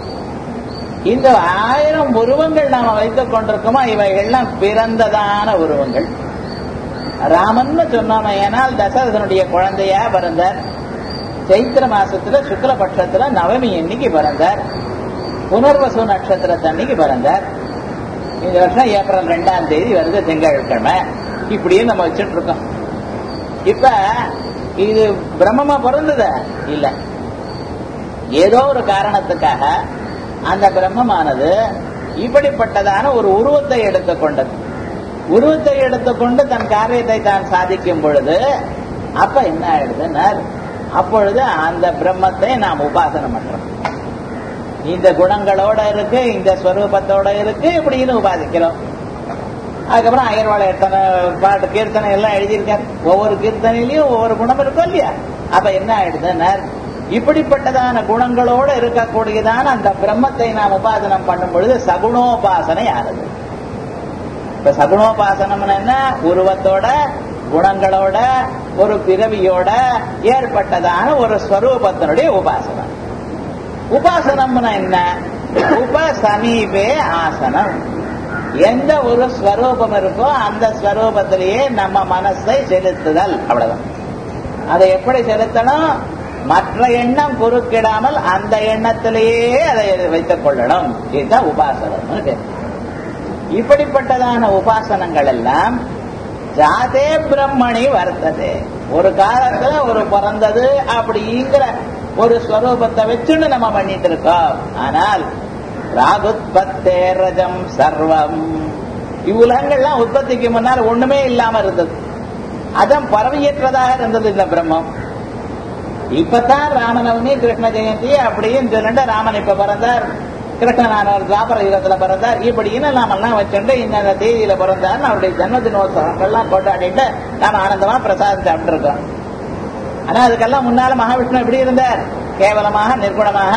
இந்த ஆயிரம் உருவங்கள் நாம வைத்துக் கொண்டிருக்கோமோ இவைகள்லாம் பிறந்ததான உருவங்கள் ராமன்னு சொன்னோம் ஏனால் தசரதனுடைய குழந்தையா பிறந்தார் சைத்திர மாசத்துல சுக்லபட்சத்துல நவமி எண்ணிக்கு பிறந்தார் புனர்வசு நட்சத்திரத்தன்னைக்கு பிறந்தார் இந்த வருஷம் ஏப்ரல் ரெண்டாம் தேதி வருது திங்கட்கிழமை இப்படியே நம்ம வச்சுட்டு இருக்கோம் இப்ப இது பிரம்மமா பிறந்தத இல்ல ஏதோ ஒரு காரணத்துக்காக அந்த பிரம்மமானது இப்படிப்பட்டதான ஒரு உருவத்தை எடுத்துக்கொண்டது உருவத்தை எடுத்துக்கொண்டு தன் காரியத்தை தான் சாதிக்கும் பொழுது அப்ப என்ன ஆயிடுதுன்னா அப்பொழுது அந்த பிரம்மத்தை நாம் உபாசனம் பண்றோம் இந்த குணங்களோட இருக்கு இந்த ஸ்வரூபத்தோட இருக்கு இப்படின்னு உபாதிக்கிறோம் அதுக்கப்புறம் அயர்வாள எத்தனை பாட்டு கீர்த்தனை எல்லாம் எழுதியிருக்காரு ஒவ்வொரு கீர்த்தனையிலையும் ஒவ்வொரு குணம் இருக்கும் இல்லையா அப்ப என்ன ஆயிடுதுன்னா இப்படிப்பட்டதான குணங்களோட இருக்கக்கூடியதான அந்த பிரம்மத்தை நாம் உபாசனம் பண்ணும் பொழுது சகுணோபாசனை ஆனது இப்ப சகுணோபாசனம் என்ன உருவத்தோட குணங்களோட ஒரு பிறவியோட ஏற்பட்டதான ஒரு ஸ்வரூபத்தினுடைய உபாசனம் உபாசனம்னா என்ன உப சமீபே ஆசனம் எந்த ஒரு ஸ்வரூபம் இருக்கோ அந்த ஸ்வரூபத்திலேயே நம்ம மனசை செலுத்துதல் அவ்வளவுதான் அதை எப்படி செலுத்தணும் மற்ற எண்ணம் குறுக்கிடாமல் அந்த எண்ணத்திலேயே அதை வைத்துக் கொள்ளணும் இதுதான் உபாசனம் இப்படிப்பட்டதான உபாசனங்கள் எல்லாம் ஜாதே பிரம்மணி வர்த்தது ஒரு காலத்துல ஒரு பிறந்தது அப்படிங்கிற ஒரு ஸ்வரூபத்தை வச்சுன்னு நம்ம பண்ணிட்டு இருக்கோம் ஆனால் ராகுத்பத்தே ரஜம் சர்வம் இவ்வுலகங்கள்லாம் உற்பத்திக்கு முன்னால் ஒண்ணுமே இல்லாம இருந்தது அதன் பரவியற்றதாக இருந்தது இந்த பிரம்மம் இப்பதான் ராமநவமி கிருஷ்ண ஜெயந்தி அப்படின்னு சொல்லிட்டு ராமன் இப்ப பிறந்தார் கிருஷ்ணனானவர் துவாபர யுகத்துல பிறந்தார் இப்படின்னு நாம எல்லாம் வச்சுட்டு இந்த தேதியில பிறந்தார் அவருடைய ஜன்ம தினோத்சவங்கள்லாம் கொண்டாடிட்டு நாம ஆனந்தமா பிரசாதம் சாப்பிட்டு இருக்கோம் ஆனா அதுக்கெல்லாம் முன்னால மகாவிஷ்ணு எப்படி இருந்தார் கேவலமாக நிர்குணமாக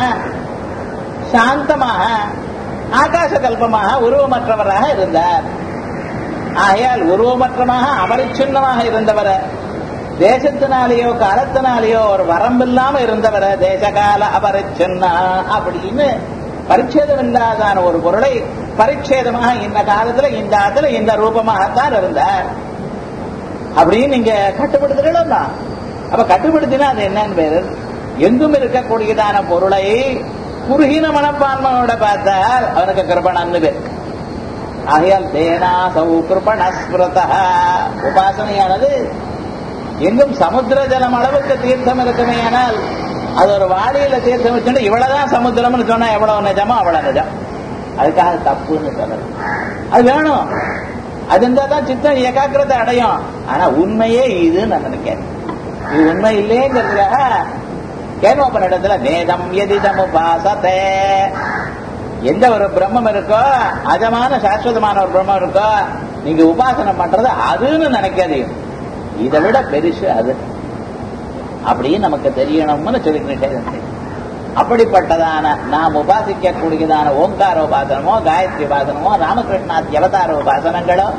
சாந்தமாக ஆகாச கல்பமாக உருவமற்றவராக இருந்தார் ஆகையால் உருவமற்றமாக அபரிச்சின்னமாக இருந்தவரை தேசத்தினாலேயோ காலத்தினாலேயோ ஒரு வரம்பில்லாம இருந்தவரை தேசகால அபரிச்சின்னா அப்படின்னு பரிச்சேதம் இல்லாதான ஒரு பொருளை பரிச்சேதமாக இந்த காலத்துல இந்த ஆத்துல இந்த ரூபமாகத்தான் இருந்தார் அப்படின்னு நீங்க கட்டுப்படுத்துறீங்களா அப்ப கட்டுப்படுத்தினா அது என்னன்னு பேரு எங்கும் இருக்கக்கூடியதான பொருளை குறுகின மனப்பான்மையோட பார்த்தால் அவனுக்கு கிருபணன்னு பேர் ஆகையால் தேனாசௌ கிருபணஸ்மிருத உபாசனையானது எங்கும் சமுத்திர ஜலம் அளவுக்கு தீர்த்தம் இருக்குமே ஆனால் அது ஒரு வாடியில தீர்த்தம் வச்சுட்டு இவ்வளவுதான் சமுத்திரம்னு சொன்னா எவ்வளவு நிஜமோ அவ்வளவு நிஜம் அதுக்காக தப்புன்னு சொல்லல அது வேணும் அது இருந்தா தான் சித்தம் ஏகாக்கிரத்தை அடையும் ஆனா உண்மையே இதுன்னு நான் நினைக்கிறேன் இது உண்மை இல்லைங்கிறதுக்காக கேனோப்பன் இடத்துல வேதம் எதிதம் உபாசத்தே எந்த ஒரு பிரம்மம் இருக்கோ அஜமான சாஸ்வதமான ஒரு பிரம்மம் இருக்கோ நீங்க உபாசனம் பண்றது அதுன்னு நினைக்காதீங்க இதை விட பெருசு அது அப்படின்னு நமக்கு தெரியணும்னு சொல்லிக்கிட்டே இருந்தேன் அப்படிப்பட்டதான நாம் உபாசிக்க கூடியதான ஓங்கார உபாசனமோ காயத்ரி உபாசனமோ ராமகிருஷ்ணாத் அவதார உபாசனங்களோ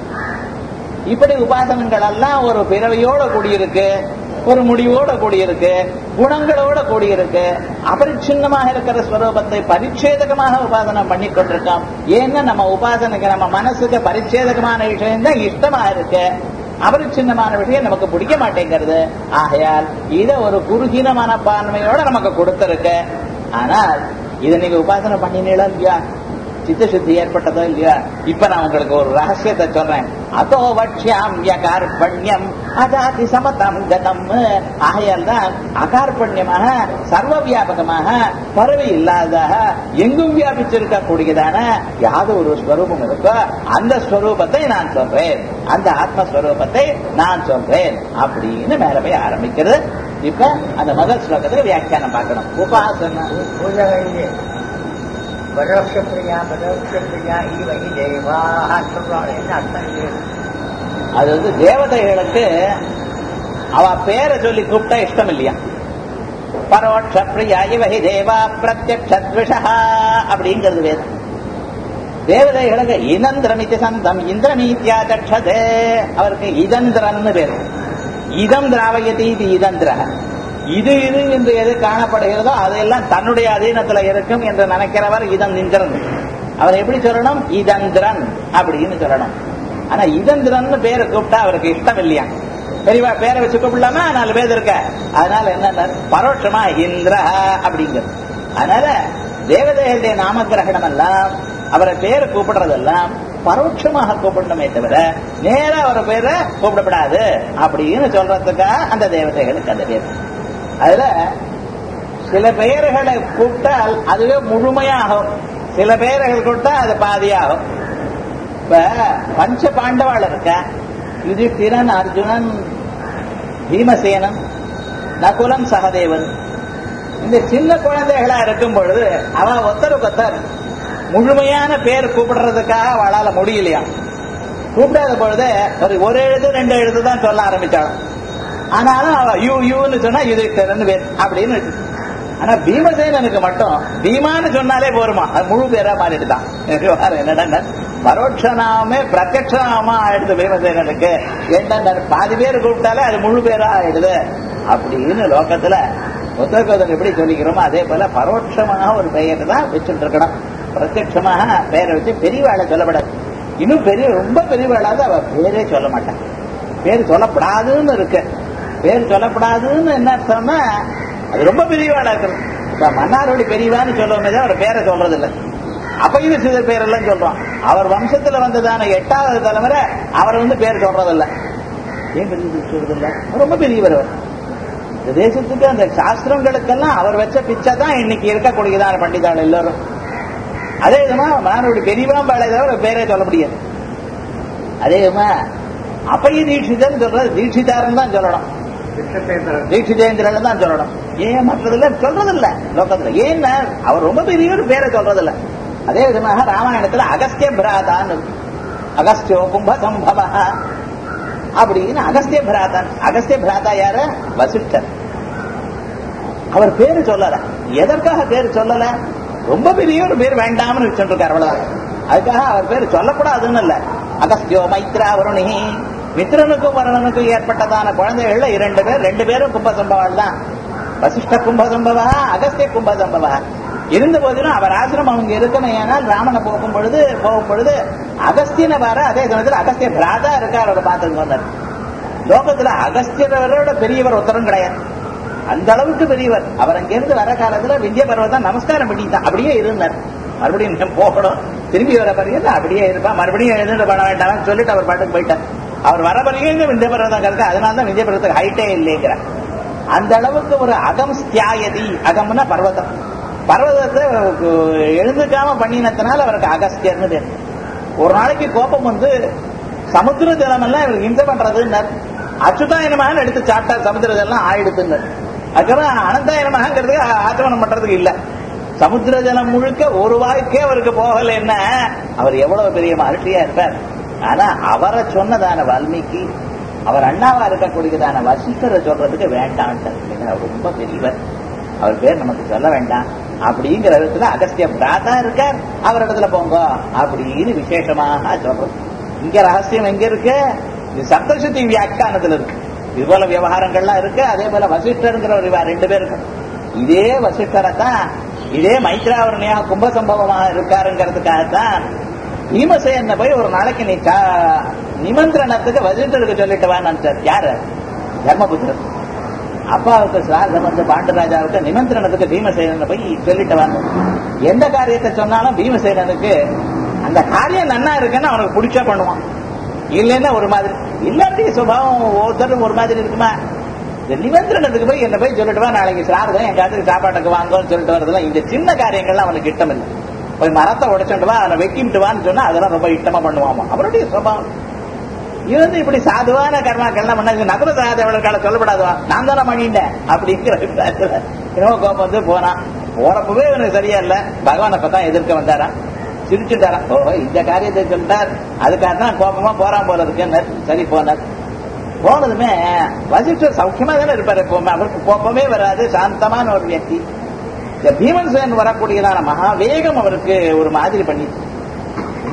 இப்படி உபாசனங்கள் எல்லாம் ஒரு பிறவையோட கூடியிருக்கு ஒரு முடிவோட கூடியிருக்கு குணங்களோட கூடியிருக்கு அபரிச்சின்னமாக இருக்கிற ஸ்வரூபத்தை பரிச்சேதகமாக உபாசனம் பண்ணி கொண்டிருக்கோம் ஏன்னா நம்ம உபாசனைக்கு நம்ம மனசுக்கு பரிச்சேதகமான விஷயம் தான் இஷ்டமா இருக்கு அபரிச்சின்னமான விஷயம் நமக்கு பிடிக்க மாட்டேங்கிறது ஆகையால் இதை ஒரு குறுகின மனப்பான்மையோட நமக்கு கொடுத்திருக்கு ஆனால் இதை நீங்க உபாசனை பண்ணினீங்களா இல்லையா சித்த சுத்தி ஏற்பட்டதோ இல்லையா இப்ப நான் உங்களுக்கு ஒரு ரகசியத்தை சொல்றேன் அதோ வட்சியாம் யகார்பண்யம் அதாதி சமதம் கதம் ஆகையால் தான் அகார்பண்யமாக சர்வ வியாபகமாக பறவை இல்லாததாக எங்கும் வியாபிச்சிருக்க கூடியதான யாது ஒரு ஸ்வரூபம் இருக்கோ அந்த ஸ்வரூபத்தை நான் சொல்றேன் அந்த ஆத்மஸ்வரூபத்தை நான் சொல்றேன் அப்படின்னு மேல போய் ஆரம்பிக்கிறது இப்ப அந்த முதல் ஸ்லோகத்துக்கு வியாக்கியானம் பார்க்கணும் உபாசன பூஜைகளிலே பரோட்ச பிரியா பரோட்ச பிரியா இவகி தேவாக சொல்றாள் என்ன அர்த்தம் இது அது வந்து தேவதைகளுக்கு அவ பேரை சொல்லி கூப்பிட்டா இஷ்டம் இல்லையா பரோட்ச பிரியா இவகி தேவா பிரத்யக்ஷத்விஷா அப்படிங்கிறது வேதம் தேவதைகளுக்கு இனந்திரமித்து சந்தம் இந்திரமீத்தியா தட்சதே அவருக்கு இதந்திரன்னு பேரு இதம் திராவயதி இது இதந்திர இது இது என்று எது காணப்படுகிறதோ அதெல்லாம் தன்னுடைய அதீனத்துல இருக்கும் என்று நினைக்கிறவர் இதம் இந்திரன் அவர் எப்படி சொல்லணும் இதந்திரன் அப்படின்னு சொல்லணும் ஆனா இதந்திரன் பேரை கூப்பிட்டா அவருக்கு இஷ்டம் இல்லையா பெரியவா பேரை வச்சு கூப்பிடலாமா நாலு பேர் இருக்க அதனால என்ன பரோட்சமா இந்திர அப்படிங்கிறது அதனால தேவதைகளுடைய நாமகிரகணம் எல்லாம் அவரை பேரை கூப்பிடுறதெல்லாம் பரோட்சமாக கூப்பிடணுமே தவிர நேரா அவர் பேரை கூப்பிடப்படாது அப்படின்னு சொல்றதுக்காக அந்த தேவதைகளுக்கு அந்த பேர் அதுல சில பெயர்களை கூப்பிட்டால் அதுவே முழுமையாகும் சில பெயர்கள் கூப்பிட்டா அது பாதியாகும் இப்ப பஞ்ச பாண்டவாள் இருக்க யுதிஷ்டிரன் அர்ஜுனன் பீமசேனன் நகுலன் சகதேவன் இந்த சின்ன குழந்தைகளா இருக்கும் பொழுது அவ ஒத்தருக்கு ஒத்தர் முழுமையான பேர் கூப்பிடுறதுக்காக அவளால முடியலையா கூப்பிடாத பொழுது ஒரு ஒரு எழுத்து ரெண்டு எழுத்து தான் சொல்ல ஆரம்பிச்சாலும் ஆனாலும் அவ யூ யூன்னு சொன்னா யுதிஷ்டரன் பேர் அப்படின்னு ஆனா பீமசேனனுக்கு மட்டும் பீமான்னு சொன்னாலே போருமா அது முழு பேரா மாறிடுதான் என்னடா பரோட்சநாமே பிரத்யட்சநாமா ஆயிடுது பீமசேனனுக்கு என்ன பாதி பேர் கூப்பிட்டாலே அது முழு பேரா ஆயிடுது அப்படின்னு லோகத்துல புத்தகத்தை எப்படி சொல்லிக்கிறோமோ அதே போல பரோட்சமாக ஒரு பெயரை தான் வச்சுட்டு இருக்கணும் பிரத்யட்சமாக பெயரை வச்சு பெரியவாளை சொல்லப்படாது இன்னும் பெரிய ரொம்ப பெரியவாளாவது அவ பேரே சொல்ல மாட்டான் பேர் சொல்லப்படாதுன்னு இருக்கு பேர் சொல்லப்படாதுன்னு என்ன அர்த்தம்னா அது ரொம்ப பெரியவாளா இருக்கணும் இப்ப மன்னாரோடி பெரியவான்னு சொல்லுவோமே தான் அவர் பேரை சொல்றது இல்லை அப்ப இது சில பேரெல்லாம் சொல்றோம் அவர் வம்சத்துல வந்ததான எட்டாவது தலைமுறை அவர் வந்து பேர் சொல்றதில்ல ஏன் பெரிய சொல்றதில்ல ரொம்ப பெரியவர் அவர் இந்த தேசத்துக்கு அந்த சாஸ்திரங்களுக்கெல்லாம் அவர் வச்ச பிச்சை தான் இன்னைக்கு இருக்கக்கூடியதான பண்டிதாள் எல்லாரும் அதே விதமா மாணவருடைய பெரியவாம்பாளை தவிர பேரே சொல்ல முடியாது அதே விதமா அப்பைய தீட்சிதன் சொல்றது தீட்சிதாரன் தான் சொல்லணும் தீட்சிதேந்திரன் தான் சொல்லணும் ஏன் மற்றதுல சொல்றதில்ல லோகத்துல ஏன்னா அவர் ரொம்ப பெரிய ஒரு பேரை சொல்றதில்ல அதே விதமாக ராமாயணத்துல அகஸ்திய பிராதான் அகஸ்தியோ கும்ப சம்பவ அப்படின்னு அகஸ்திய பிராதான் அகஸ்திய பிராதா யாரு வசிஷ்டர் அவர் பேரு சொல்லல எதற்காக பேரு சொல்லல ரொம்ப பெரிய ஒரு பேர் வேண்டாம்னு வச்சுருக்கார் அவ்வளவுதான் அதுக்காக அவர் பேர் சொல்லக்கூடாதுன்னு இல்ல அகஸ்தியோ மைத்ரா வருணி மித்ரனுக்கும் வருணனுக்கும் ஏற்பட்டதான குழந்தைகள்ல இரண்டு பேர் ரெண்டு பேரும் கும்ப சம்பவாள் தான் வசிஷ்ட கும்ப சம்பவா அகஸ்திய கும்ப சம்பவா இருந்த போதிலும் அவர் ஆசிரமம் அவங்க இருக்கணும் ஏனால் ராமனை போகும் பொழுது போகும் பொழுது அகஸ்தியனை வர அதே சமயத்தில் அகஸ்திய பிராதா இருக்கார் அவரை பார்த்து வந்தார் லோகத்துல அகஸ்தியரோட பெரியவர் உத்தரம் கிடையாது அந்த அளவுக்கு பெரியவர் அவர் அங்கிருந்து வர காலத்துல விந்திய பர்வதம் நமஸ்காரம் பண்ணிட்டான் அப்படியே இருந்தார் மறுபடியும் நான் போகணும் திரும்பி வர பிறகு அப்படியே இருப்பான் மறுபடியும் எழுந்து பண்ண வேண்டாம் சொல்லிட்டு அவர் பாட்டுக்கு போயிட்டார் அவர் வர பிறகு இந்த விந்திய பர்வதம் கிடக்கு அதனால தான் விந்திய பர்வதத்துக்கு ஹைட்டே இல்லைங்கிற அந்த அளவுக்கு ஒரு அகம் ஸ்தியாயதி அகம்னா பர்வதம் பர்வதத்தை எழுந்துக்காம பண்ணினத்தினால அவருக்கு அகஸ்தியர்னு பேர் ஒரு நாளைக்கு கோபம் வந்து சமுத்திர ஜலம் எல்லாம் இவர் ஹிம்சை பண்றதுன்னார் அச்சுதாயனமாக எடுத்து சாப்பிட்டா சமுத்திர ஜலம் ஆயிடுத்துன்னார் அதுக்கப்புறம் அனந்தாயனமாகங்கிறது ஆச்சமனம் பண்றதுக்கு இல்ல சமுத்திர ஜலம் முழுக்க ஒரு வாய்க்கே அவருக்கு போகல என்ன அவர் எவ்வளவு பெரிய மகிழ்ச்சியா இருப்பார் ஆனா அவரை சொன்னதான வால்மீகி அவர் அண்ணாவா இருக்கக்கூடியதான வசிஷ்டரை சொல்றதுக்கு வேண்டான்ட்டார் அவர் ரொம்ப பெரியவர் அவர் பேர் நமக்கு சொல்ல வேண்டாம் அப்படிங்கிற இடத்துல அகஸ்திய பிராதா இருக்கார் அவர் இடத்துல போங்க அப்படின்னு விசேஷமாக சொல்றோம் இங்க ரகசியம் எங்க இருக்கு இது சப்தசக்தி வியாக்கியானத்துல இருக்கு இது போல விவகாரங்கள்லாம் இருக்கு அதே போல வசிஷ்டருங்கிற ஒரு ரெண்டு பேர் இருக்கு இதே வசிஷ்டரை தான் இதே மைத்ராவரணியாக கும்ப சம்பவமாக இருக்காருங்கிறதுக்காகத்தான் பீமசேன போய் ஒரு நாளைக்கு நீ நிமந்திரணத்துக்கு வசிஷ்டருக்கு சொல்லிட்டு வான்னு யாரு தர்மபுத்திரன் அப்பாவுக்கு சிராதம் வந்து பாண்டராஜாவுக்கு நிமந்திரணத்துக்கு பீமசேனனை போய் சொல்லிட்டு வாங்க எந்த காரியத்தை சொன்னாலும் பீமசேனனுக்கு அந்த காரியம் நன்னா இருக்குன்னு அவனுக்கு பிடிச்சா பண்ணுவான் இல்லைன்னா ஒரு மாதிரி இல்லாட்டி சுபாவம் ஒருத்தரும் ஒரு மாதிரி இருக்குமா இந்த நிமந்திரணத்துக்கு போய் என்ன போய் சொல்லிட்டு வா நாளைக்கு சிராதம் என் காலத்துக்கு சாப்பாட்டுக்கு வாங்கன்னு சொல்லிட்டு வரதுலாம் இந்த சின்ன காரியங்கள்லாம் அவனுக்கு இஷ்டம் இல்லை போய் மரத்தை உடைச்சுட்டு வா அதை வெட்டிட்டு வான்னு சொன்னா அதெல்லாம் ரொம்ப இஷ்டமா பண்ணுவாமா அவருடைய சுபாவம் இது வந்து இப்படி சாதுவான கர்மாக்கள்லாம் பண்ணாங்க நகர சாதவர்களுக்கால சொல்லப்படாதுவா நான் தானே பண்ணிட்டேன் அப்படிங்கிற இன்னும் கோபம் வந்து போனான் போறப்பவே இவனுக்கு சரியா இல்ல பகவான் அப்பதான் எதிர்க்க வந்தாரா சிரிச்சுட்டாரா ஓ இந்த காரியத்தை சொல்லிட்டார் அதுக்காக தான் கோபமா போறான் போல இருக்குன்னு சரி போனார் போனதுமே வசிஷ்டர் சௌக்கியமா தானே இருப்பாரு எப்பவுமே அவருக்கு கோபமே வராது சாந்தமான ஒரு வியக்தி இந்த பீமன் சேன் வரக்கூடியதான மகா வேகம் அவருக்கு ஒரு மாதிரி பண்ணி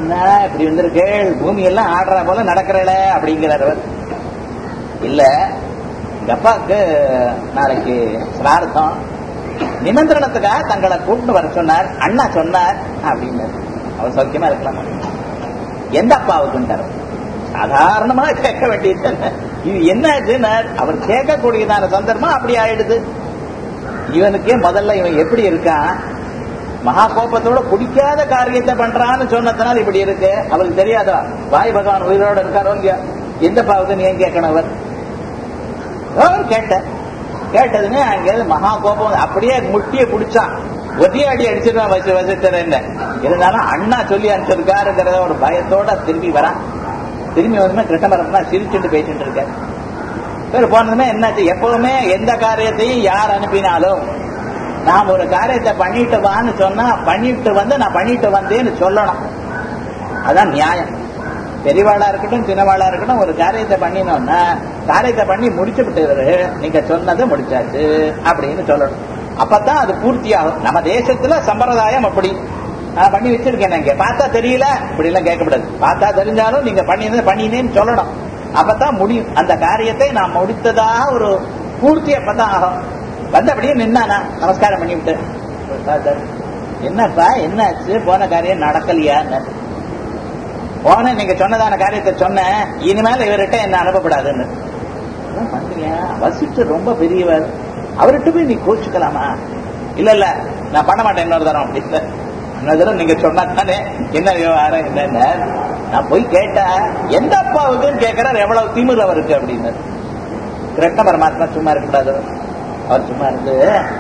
என்ன இப்படி வந்திருக்கு பூமி எல்லாம் ஆடுற போல நடக்கிறல அப்படிங்கிறார் அவர் இல்ல எங்க அப்பாவுக்கு நாளைக்கு சிரார்த்தம் நிமந்திரணத்துக்காக தங்களை கூப்பிட்டு வர சொன்னார் அண்ணா சொன்னார் அப்படின்னு அவர் சௌக்கியமா இருக்கலாம் எந்த அப்பாவுக்குன்றார் சாதாரணமா கேட்க வேண்டியது என்ன? இது என்ன ஆச்சுன்னா அவர் கேட்கக்கூடியதான சந்தர்ப்பம் அப்படி ஆயிடுது இவனுக்கே முதல்ல இவன் எப்படி இருக்கான் மகா கோபத்தோட பிடிக்காத காரியத்தை பண்றான்னு சொன்னதுனால இப்படி இருக்கு அவருக்கு தெரியாதா வாய் பகவான் உயிரோட இருக்காரோ இல்லையா எந்த பாவத்தை ஏன் கேட்கணும் அவர் அவர் கேட்ட கேட்டதுமே அங்க மகா கோபம் அப்படியே முட்டிய பிடிச்சான் ஒரே அடி அடிச்சிருவான் வச்சு வசித்தர் என்ன இருந்தாலும் அண்ணா சொல்லி அனுப்பிச்சிருக்காருங்கிறத ஒரு பயத்தோட திரும்பி வரான் திரும்பி வந்து கிருஷ்ணபரத்னா சிரிச்சுட்டு பேசிட்டு இருக்காரு பேர் போனதுமே என்னாச்சு எப்பவுமே எந்த காரியத்தையும் யார் அனுப்பினாலும் நாம் ஒரு காரியத்தை பண்ணிட்டு வான்னு சொன்னா பண்ணிட்டு வந்து நான் பண்ணிட்டு வந்தேன்னு சொல்லணும் அதான் நியாயம் பெரியவாளா இருக்கட்டும் சின்னவாளா இருக்கட்டும் ஒரு காரியத்தை பண்ணினோம்னா காரியத்தை பண்ணி முடிச்சு விட்டு நீங்க சொன்னதை முடிச்சாச்சு அப்படின்னு சொல்லணும் அப்பதான் அது பூர்த்தி ஆகும் நம்ம தேசத்துல சம்பிரதாயம் அப்படி நான் பண்ணி வச்சிருக்கேன் இங்க பார்த்தா தெரியல இப்படி எல்லாம் கேட்கக்கூடாது பார்த்தா தெரிஞ்சாலும் நீங்க பண்ணினது பண்ணினேன்னு சொல்லணும் அப்பதான் முடியும் அந்த காரியத்தை நான் முடித்ததாக ஒரு பூர்த்தி அப்பதான் ஆகும் வந்து அப்படியே நின்னானா நமஸ்காரம் பண்ணி விட்டு பார்த்தா, என்னப்பா என்னாச்சு போன காரியம் நடக்கலையா போன நீங்க சொன்னதான காரியத்தை சொன்னேன் இனிமேல் இவர்கிட்ட என்ன அனுப்பப்படாதுன்னு அதான் மந்திரியா வசிட்டு ரொம்ப பெரியவர் அவர்கிட்ட போய் நீ கோச்சுக்கலாமா இல்ல இல்ல நான் பண்ண மாட்டேன் இன்னொரு தரம் அப்படி இல்ல இன்னொரு தரம் நீங்க சொன்னா தானே என்ன விவகாரம் என்னன்னு நான் போய் கேட்டேன் எந்த அப்பாவுக்குன்னு கேட்கிறார் எவ்வளவு திமிர் அவருக்கு அப்படின்னு கிருஷ்ண பரமாத்மா சும்மா இருக்கக்கூடாது அவர் சும்மா இருந்து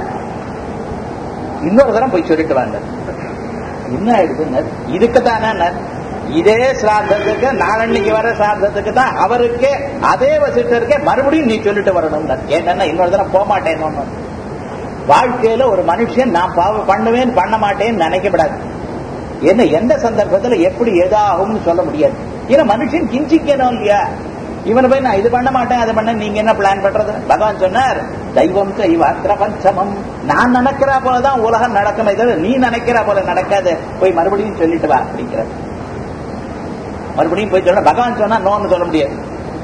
இன்னொரு தரம் போய் சொல்லிட்டு வாங்க என்ன ஆயிடுதுன்னு இதுக்குதானே இதே சிராத்தத்துக்கு நாளன்னைக்கு வர சிராத்தத்துக்கு தான் அவருக்கு அதே வசிட்டருக்கே மறுபடியும் நீ சொல்லிட்டு வரணும் ஏன்னா இன்னொரு தடவை போக மாட்டேன்னு வாழ்க்கையில ஒரு மனுஷன் நான் பாவம் பண்ணுவேன் பண்ண மாட்டேன்னு நினைக்கப்படாது என்ன எந்த சந்தர்ப்பத்துல எப்படி எதாகும்னு சொல்ல முடியாது ஏன்னா மனுஷன் கிஞ்சிக்கணும் இல்லையா இவனை போய் நான் இது பண்ண மாட்டேன் அதை பண்ண நீங்க என்ன பிளான் பண்றது பகவான் சொன்னார் தெய்வம் தெய்வாத்திர பஞ்சமம் நான் நினைக்கிறா போலதான் உலகம் நடக்குமே தவிர நீ நினைக்கிறா போல நடக்காது போய் மறுபடியும் சொல்லிட்டு வா அப்படிங்கிற மறுபடியும் போய் சொல்ல பகவான் சொன்னா நோன்னு சொல்ல முடியாது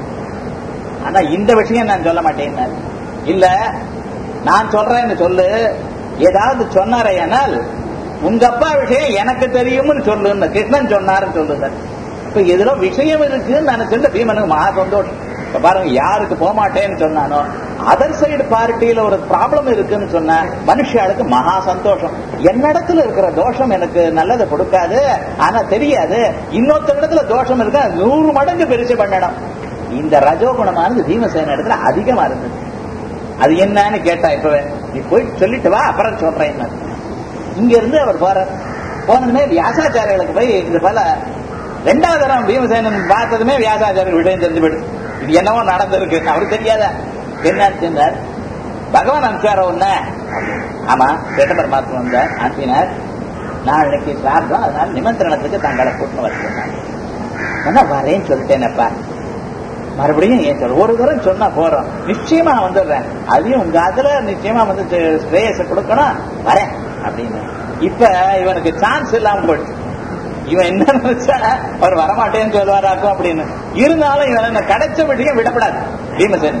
ஆனா இந்த விஷயம் நான் சொல்ல மாட்டேன் இல்ல நான் சொல்றேன்னு சொல்லு ஏதாவது சொன்னாரையானால் உங்க அப்பா விஷயம் எனக்கு தெரியும்னு சொல்லுன்னு கிருஷ்ணன் சொன்னாருன்னு சொல்லுங்க இப்ப இதுல விஷயம் இருக்குன்னு நினைச்சிருந்த பீமனுக்கு மகா சந்தோஷம் இப்ப பாருங்க யாருக்கு போக மாட்டேன்னு சொன்னானோ அதர் சைடு பார்ட்டியில ஒரு ப்ராப்ளம் இருக்குன்னு சொன்ன மனுஷாளுக்கு மகா சந்தோஷம் என்னிடத்துல இருக்கிற தோஷம் எனக்கு நல்லதை கொடுக்காது ஆனா தெரியாது இன்னொருத்த இடத்துல தோஷம் இருக்கா நூறு மடங்கு பெருசு பண்ணணும் இந்த ரஜோகுணமானது பீமசேன இடத்துல அதிகமா இருந்தது அது என்னன்னு கேட்டா இப்பவே நீ போய் சொல்லிட்டு வா அப்புறம் சொல்றேன் இங்க இருந்து அவர் போறார் போனதுமே வியாசாச்சாரியர்களுக்கு போய் இது போல ரெண்டாவது தரம் பீமசேனன் பார்த்ததுமே வியாசாச்சாரியர் விஷயம் தெரிஞ்சு போயிடுது இது என்னவோ நடந்திருக்கு அவருக்கு தெரியாத என்ன சொன்னார் பகவான் அனுப்பிச்சார ஒண்ணு ஆமா கேட்ட பரமாத்மா வந்தார் அனுப்பினார் நாளைக்கு சார்ந்தோம் அதனால நிமந்திரணத்துக்கு தங்களை கூட்டின்னு வச்சிருந்தாங்க என்ன வரேன்னு சொல்லிட்டேனப்பா மறுபடியும் ஏன் சொல்ற ஒரு தரம் சொன்னா போறோம் நிச்சயமா வந்துடுறேன் அதையும் உங்க அதுல நிச்சயமா வந்து ஸ்ரேயஸ கொடுக்கணும் வரேன் அப்படின்னு இப்ப இவனுக்கு சான்ஸ் இல்லாம போயிடுச்சு இவன் என்ன நினைச்சா அவர் வரமாட்டேன்னு சொல்லுவாராக்கும் அப்படின்னு இருந்தாலும் இவன் என்ன கிடைச்ச விஷயம் விடப்படாது பீமசேனன்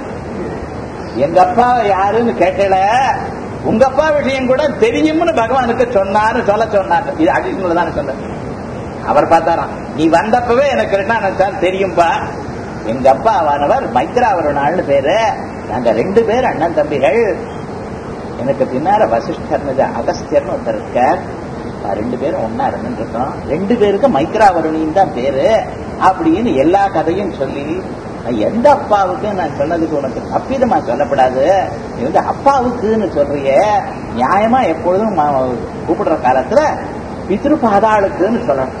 எங்க அப்பா யாருன்னு கேட்டல உங்க அப்பா விஷயம் கூட தெரியும்னு பகவானுக்கு சொன்னாரு சொல்ல சொன்னார் இது அடிஷனல் தானே சொன்னார் அவர் பார்த்தாராம் நீ வந்தப்பவே எனக்கு கிருஷ்ணானந்தான் தெரியும்பா எங்க அப்பா வானவர் மைத்ராவருணாள்னு பேரு நாங்க ரெண்டு பேர் அண்ணன் தம்பிகள் எனக்கு பின்னால வசிஷ்டர்னு அகஸ்தியர்னு ஒருத்தர் இருக்கார் ரெண்டு பேரும் ஒன்னா இருந்துட்டு இருக்கோம் ரெண்டு பேருக்கு மைத்ராவருணின்னு தான் பேரு அப்படின்னு எல்லா கதையும் சொல்லி எந்த அப்பாவுக்கு நான் சொன்னதுக்கு உனக்கு தப்பிதமா சொல்லப்படாது நீ வந்து அப்பாவுக்குன்னு சொல்றிய நியாயமா எப்பொழுதும் கூப்பிடுற காலத்துல பித்ருபாதாளுக்குன்னு சொல்லணும்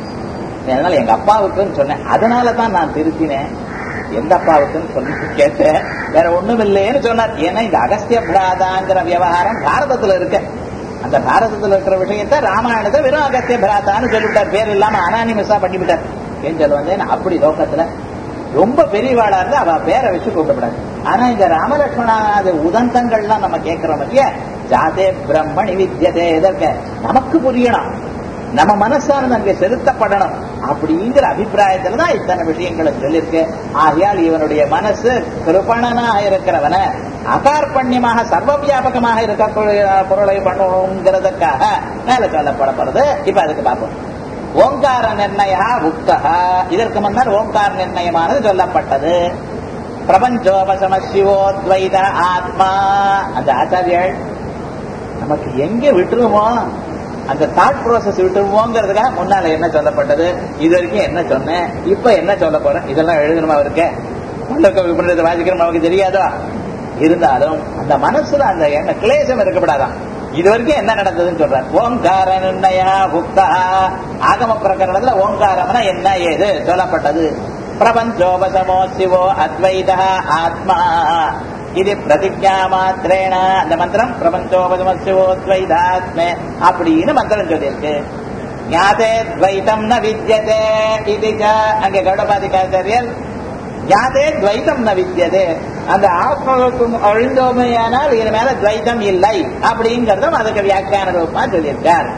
அதனால எங்க அப்பாவுக்குன்னு சொன்னேன் அதனால தான் நான் திருத்தினேன் எந்த அப்பாவுக்குன்னு சொல்லி கேட்டேன் வேற ஒண்ணும் இல்லைன்னு சொன்னார் ஏன்னா இந்த அகஸ்திய பிராதாங்கிற விவகாரம் பாரதத்துல இருக்கு அந்த பாரதத்துல இருக்கிற விஷயத்த ராமாயணத்தை வெறும் அகஸ்திய பிராதான்னு சொல்லிவிட்டார் பேர் இல்லாம அனானிமஸா பண்ணிவிட்டார் ஏன் சொல்லுவந்தேன் அப்படி லோகத்துல ரொம்ப பெரியவாளா இருந்தா அவ பேரை வச்சு கூப்பிடப்படாது ஆனா இந்த ராமலட்சுமணாத உதந்தங்கள்லாம் நம்ம கேட்கிறோம் இல்லையா ஜாதே பிரம்மணி வித்தியதே எதற்க நமக்கு புரியணும் நம்ம மனசானது அங்கே செலுத்தப்படணும் அப்படிங்கிற அபிப்பிராயத்துல தான் இத்தனை விஷயங்களை சொல்லியிருக்கு ஆகையால் இவனுடைய மனசு கிருபணனா இருக்கிறவன அகார்பண்யமாக சர்வ வியாபகமாக இருக்கக்கூடிய பொருளை பண்ணணுங்கிறதுக்காக மேல சொல்லப்படப்படுறது இப்ப அதுக்கு பார்ப்போம் ஓங்கார நிர்ணயா உக்தகா இதற்கு முன்னர் ஓங்கார நிர்ணயமானது சொல்லப்பட்டது பிரபஞ்சோபசம சிவோத்வைத ஆத்மா அந்த ஆச்சாரியர்கள் நமக்கு எங்க விட்டுருமோ அந்த தாட் ப்ராசஸ் விட்டுருமோங்கிறதுக்காக முன்னால என்ன சொல்லப்பட்டது இது வரைக்கும் என்ன சொன்னேன் இப்ப என்ன சொல்ல போறேன் இதெல்லாம் எழுதணுமா அவருக்கு பண்றதை வாசிக்கணும் நமக்கு தெரியாதோ இருந்தாலும் அந்த மனசுல அந்த என்ன கிளேசம் இருக்கப்படாதான் இது வரைக்கும் என்ன நடந்ததுன்னு சொல்றார் ஓங்கார நிர்ணயா புக்தா ஆகம பிரகரணத்துல ஓங்காரம்னா என்ன ஏது சொல்லப்பட்டது பிரபஞ்சோபசமோ சிவோ அத்வைத ஆத்மா இது பிரதிஜா மாத்திரேன அந்த மந்திரம் பிரபஞ்சோபசமோ சிவோ அத்வைதாத்மே அப்படின்னு மந்திரம் சொல்லியிருக்கு ஞாதே துவைதம் ந வித்யதே இது அங்கே கௌடபாதிகாச்சாரியர் யாதே துவைதம் ந வித்தியதே அந்த ஆத்மவுக்கும் அழிந்தோமையானால் இது மேல துவைதம் இல்லை அப்படிங்கறதும் அதுக்கு வியாக்கியான ரூபமா சொல்லியிருக்கார்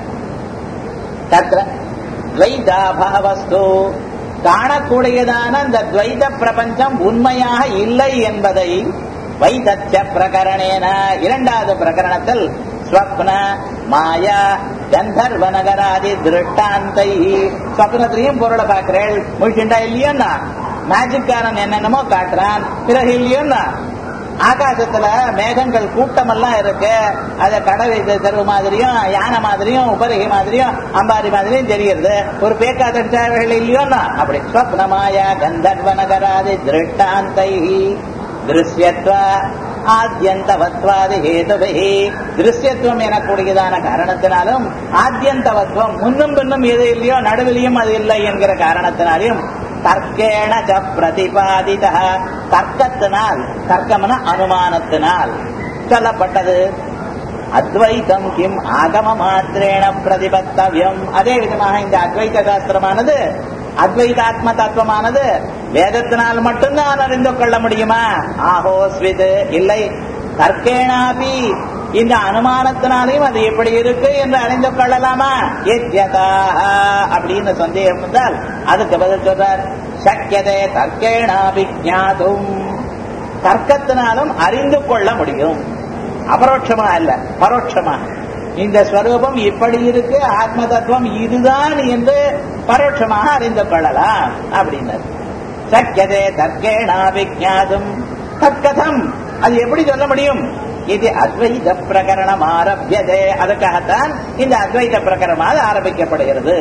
தத்ர துவைதாபாவஸ்து காணக்கூடியதான அந்த துவைத பிரபஞ்சம் உண்மையாக இல்லை என்பதை வைதச்ச பிரகரணேன இரண்டாவது பிரகரணத்தில் ஸ்வப்ன மாயா கந்தர்வ நகராதி திருஷ்டாந்தை ஸ்வப்னத்திலையும் பொருளை பார்க்கிறேன் முழிச்சுண்டா இல்லையோன்னா மேஜிக்காரன் என்னென்னமோ காட்டுறான் பிறகு இல்லையோன்னா ஆகாசத்துல மேகங்கள் கூட்டம் எல்லாம் இருக்கு அத கடை தெருவு மாதிரியும் யானை மாதிரியும் உபரிகை மாதிரியும் அம்பாரி மாதிரியும் தெரிகிறது ஒரு பேக்கா தடிச்சார்கள் இல்லையோன்னா அப்படி ஸ்வப்னமாயா கந்தர்வ நகராதி திருஷ்டாந்தை திருஷ்யத்வ ஆத்தியந்தவத்வாதி ஹேதுவை திருஷ்யத்துவம் எனக்கூடியதான காரணத்தினாலும் ஆத்தியந்தவத்துவம் முன்னும் பின்னும் எது இல்லையோ நடுவிலையும் அது இல்லை என்கிற காரணத்தினாலையும் தர்க்கேண ச பிரதிபாதித தர்க்கத்தினால் தர்க்கம்னா அனுமானத்தினால் சொல்லப்பட்டது அத்வைத்தம் கிம் ஆகம மாத்திரேன பிரதிபத்தவியம் அதே விதமாக இந்த அத்வைத சாஸ்திரமானது அத்வைதாத்ம தத்துவமானது வேதத்தினால் மட்டும்தான் அறிந்து கொள்ள முடியுமா ஆஹோஸ்விது இல்லை தர்க்கேனாபி இந்த அனுமானத்தினாலையும் அது எப்படி இருக்கு என்று அறிந்து கொள்ளலாமா எத்யதா அப்படின்னு சந்தேகம் வந்தால் அதுக்கு பதில் சொல்றார் சக்கியதே தர்க்கேனாபி ஞாதும் தர்க்கத்தினாலும் அறிந்து கொள்ள முடியும் அபரோட்சமா இல்ல பரோட்சமா இந்த ஸ்வரூபம் இப்படி இருக்கு ஆத்ம தத்துவம் இதுதான் என்று பரோட்சமாக அறிந்து கொள்ளலாம் அப்படின்னார் சக்கியதே தர்க்கேணா விஜாதும் தற்கதம் அது எப்படி சொல்ல முடியும் இது அத்வைத பிரகரணம் ஆரம்பியதே அதுக்காகத்தான் இந்த அத்வைத பிரகரணமாக ஆரம்பிக்கப்படுகிறது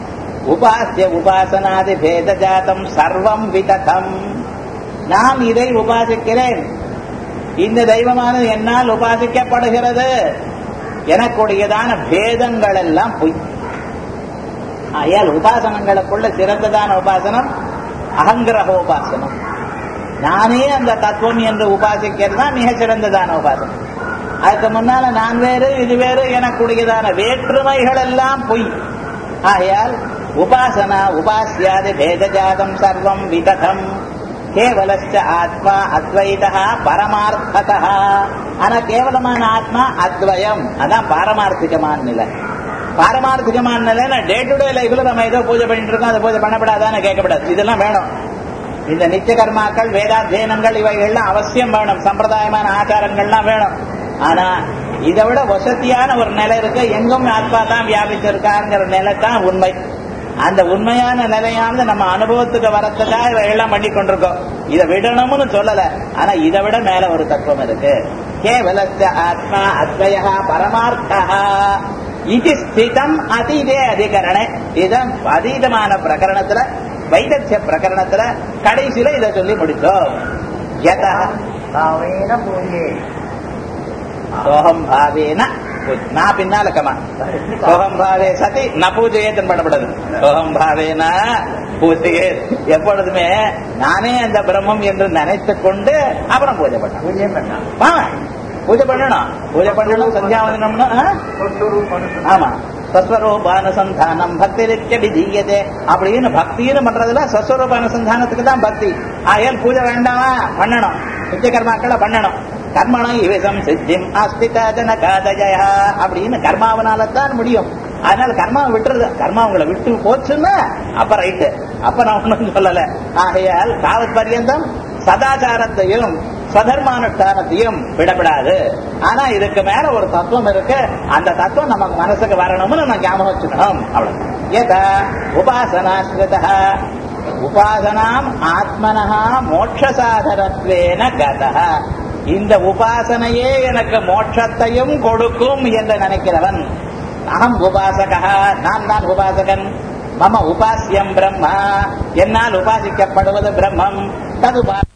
உபாசிய உபாசனாதி பேத ஜாதம் சர்வம் விதகம் நான் இதை உபாசிக்கிறேன் இந்த தெய்வமானது என்னால் உபாசிக்கப்படுகிறது எனக்குடையதான பேதங்கள் எல்லாம் பொய் ஆயால் உபாசனங்களுக்குள்ள சிறந்ததான உபாசனம் அகங்கிரக உபாசனம் நானே அந்த தத்துவம் என்று உபாசிக்கிறது தான் மிக சிறந்ததான உபாசனம் அதுக்கு முன்னால நான் வேறு இது வேறு எனக்குடையதான வேற்றுமைகள் எல்லாம் பொய் ஆகையால் உபாசனா உபாசியாது பேதஜாதம் சர்வம் விதகம் கேவலச்ச ஆத்மா அத்வைதா பரமார்த்ததா ஆனா கேவலமான ஆத்மா அத்வயம் அதான் பாரமார்த்திகமான நிலை பாரமார்த்திகமான நிலை டே டு டே லைஃப்ல நம்ம ஏதோ பூஜை பண்ணிட்டு இருக்கோம் அதை பூஜை பண்ணப்படாதான்னு கேட்கப்படாது இதெல்லாம் வேணும் இந்த நித்திய கர்மாக்கள் வேதாத்தியனங்கள் இவைகள்லாம் அவசியம் வேணும் சம்பிரதாயமான ஆச்சாரங்கள்லாம் வேணும் ஆனா இதை விட வசதியான ஒரு நிலை இருக்கு எங்கும் ஆத்மா தான் வியாபிச்சிருக்காங்கிற நிலை தான் உண்மை அந்த உண்மையான நிலையானது நம்ம அனுபவத்துக்கு வரத்துக்காக இவை எல்லாம் பண்ணி கொண்டிருக்கோம் இதை விடணும்னு சொல்லல ஆனா இதை விட மேல ஒரு தத்துவம் இருக்கு கேவலத்த ஆத்மா அத்வயா பரமார்த்தா இது ஸ்திதம் அதீதே அதிகரணே இதான் அதீதமான பிரகரணத்துல வைதட்சிய பிரகரணத்துல கடைசியில இதை சொல்லி முடிச்சோம் யதா భావేన పూజే சோகம் பாவேன பூஜ்- நான் பின்னால கமா சோகம் பாவே சதி ந பூஜையேத்தன் பண்ணப்படாது சோகம் பாவேன பூஜையே எப்பொழுதுமே நானே அந்த பிரம்மம் என்று நினைத்துக் கொண்டு அப்புறம் பூஜை பண்ணணும் పూజే పెట్టా ஆ, பூஜை பண்ணணும் பூஜை பண்ணணும் சந்தியாவதனம்னு ஆ? ஆமா ஸ்வஸ்வரூபானுசந்தானம் பக்தி நித்திய விதீயதே அப்படின்னு பக்தின்னு பண்றதுல ஸ்வஸ்வரூபானுசந்தானத்துக்கு தான் பக்தி ஆயல் பூஜை வேண்டாமா பண்ணணும் நித்திய கர்மாக்களை பண்ணணும் கர்மணம் இவிசம் சித்திம் அஸ்தித ஜனகாதய அப்படின்னு கர்மாவனால தான் முடியும் அதனால கர்மாவை விட்டுறது கர்மா உங்களை விட்டு போச்சுன்னா அப்ப ரைட்டு அப்ப நான் ஒண்ணும் சொல்லல ஆகையால் தாவத் பரியந்தம் சதாச்சாரத்தையும் ஸ்வதர்மானுஷ்டானத்தையும் விடப்படாது ஆனா இதுக்கு மேல ஒரு தத்துவம் இருக்கு அந்த தத்துவம் நமக்கு மனசுக்கு வரணும்னு நம்ம ஞாபகம் வச்சுக்கணும் அவ்வளவு எதா உபாசனாஸ்கிருத உபாசனாம் ஆத்மனஹா மோட்ச சாதனத்வேன கதः இந்த உபாசனையே எனக்கு மோட்சத்தையும் கொடுக்கும் என்று நினைக்கிறவன் அகம் உபாசகா நான் தான் உபாசகன் மம உபாசியம் பிரம்மா என்னால் உபாசிக்கப்படுவது பிரம்மம் தது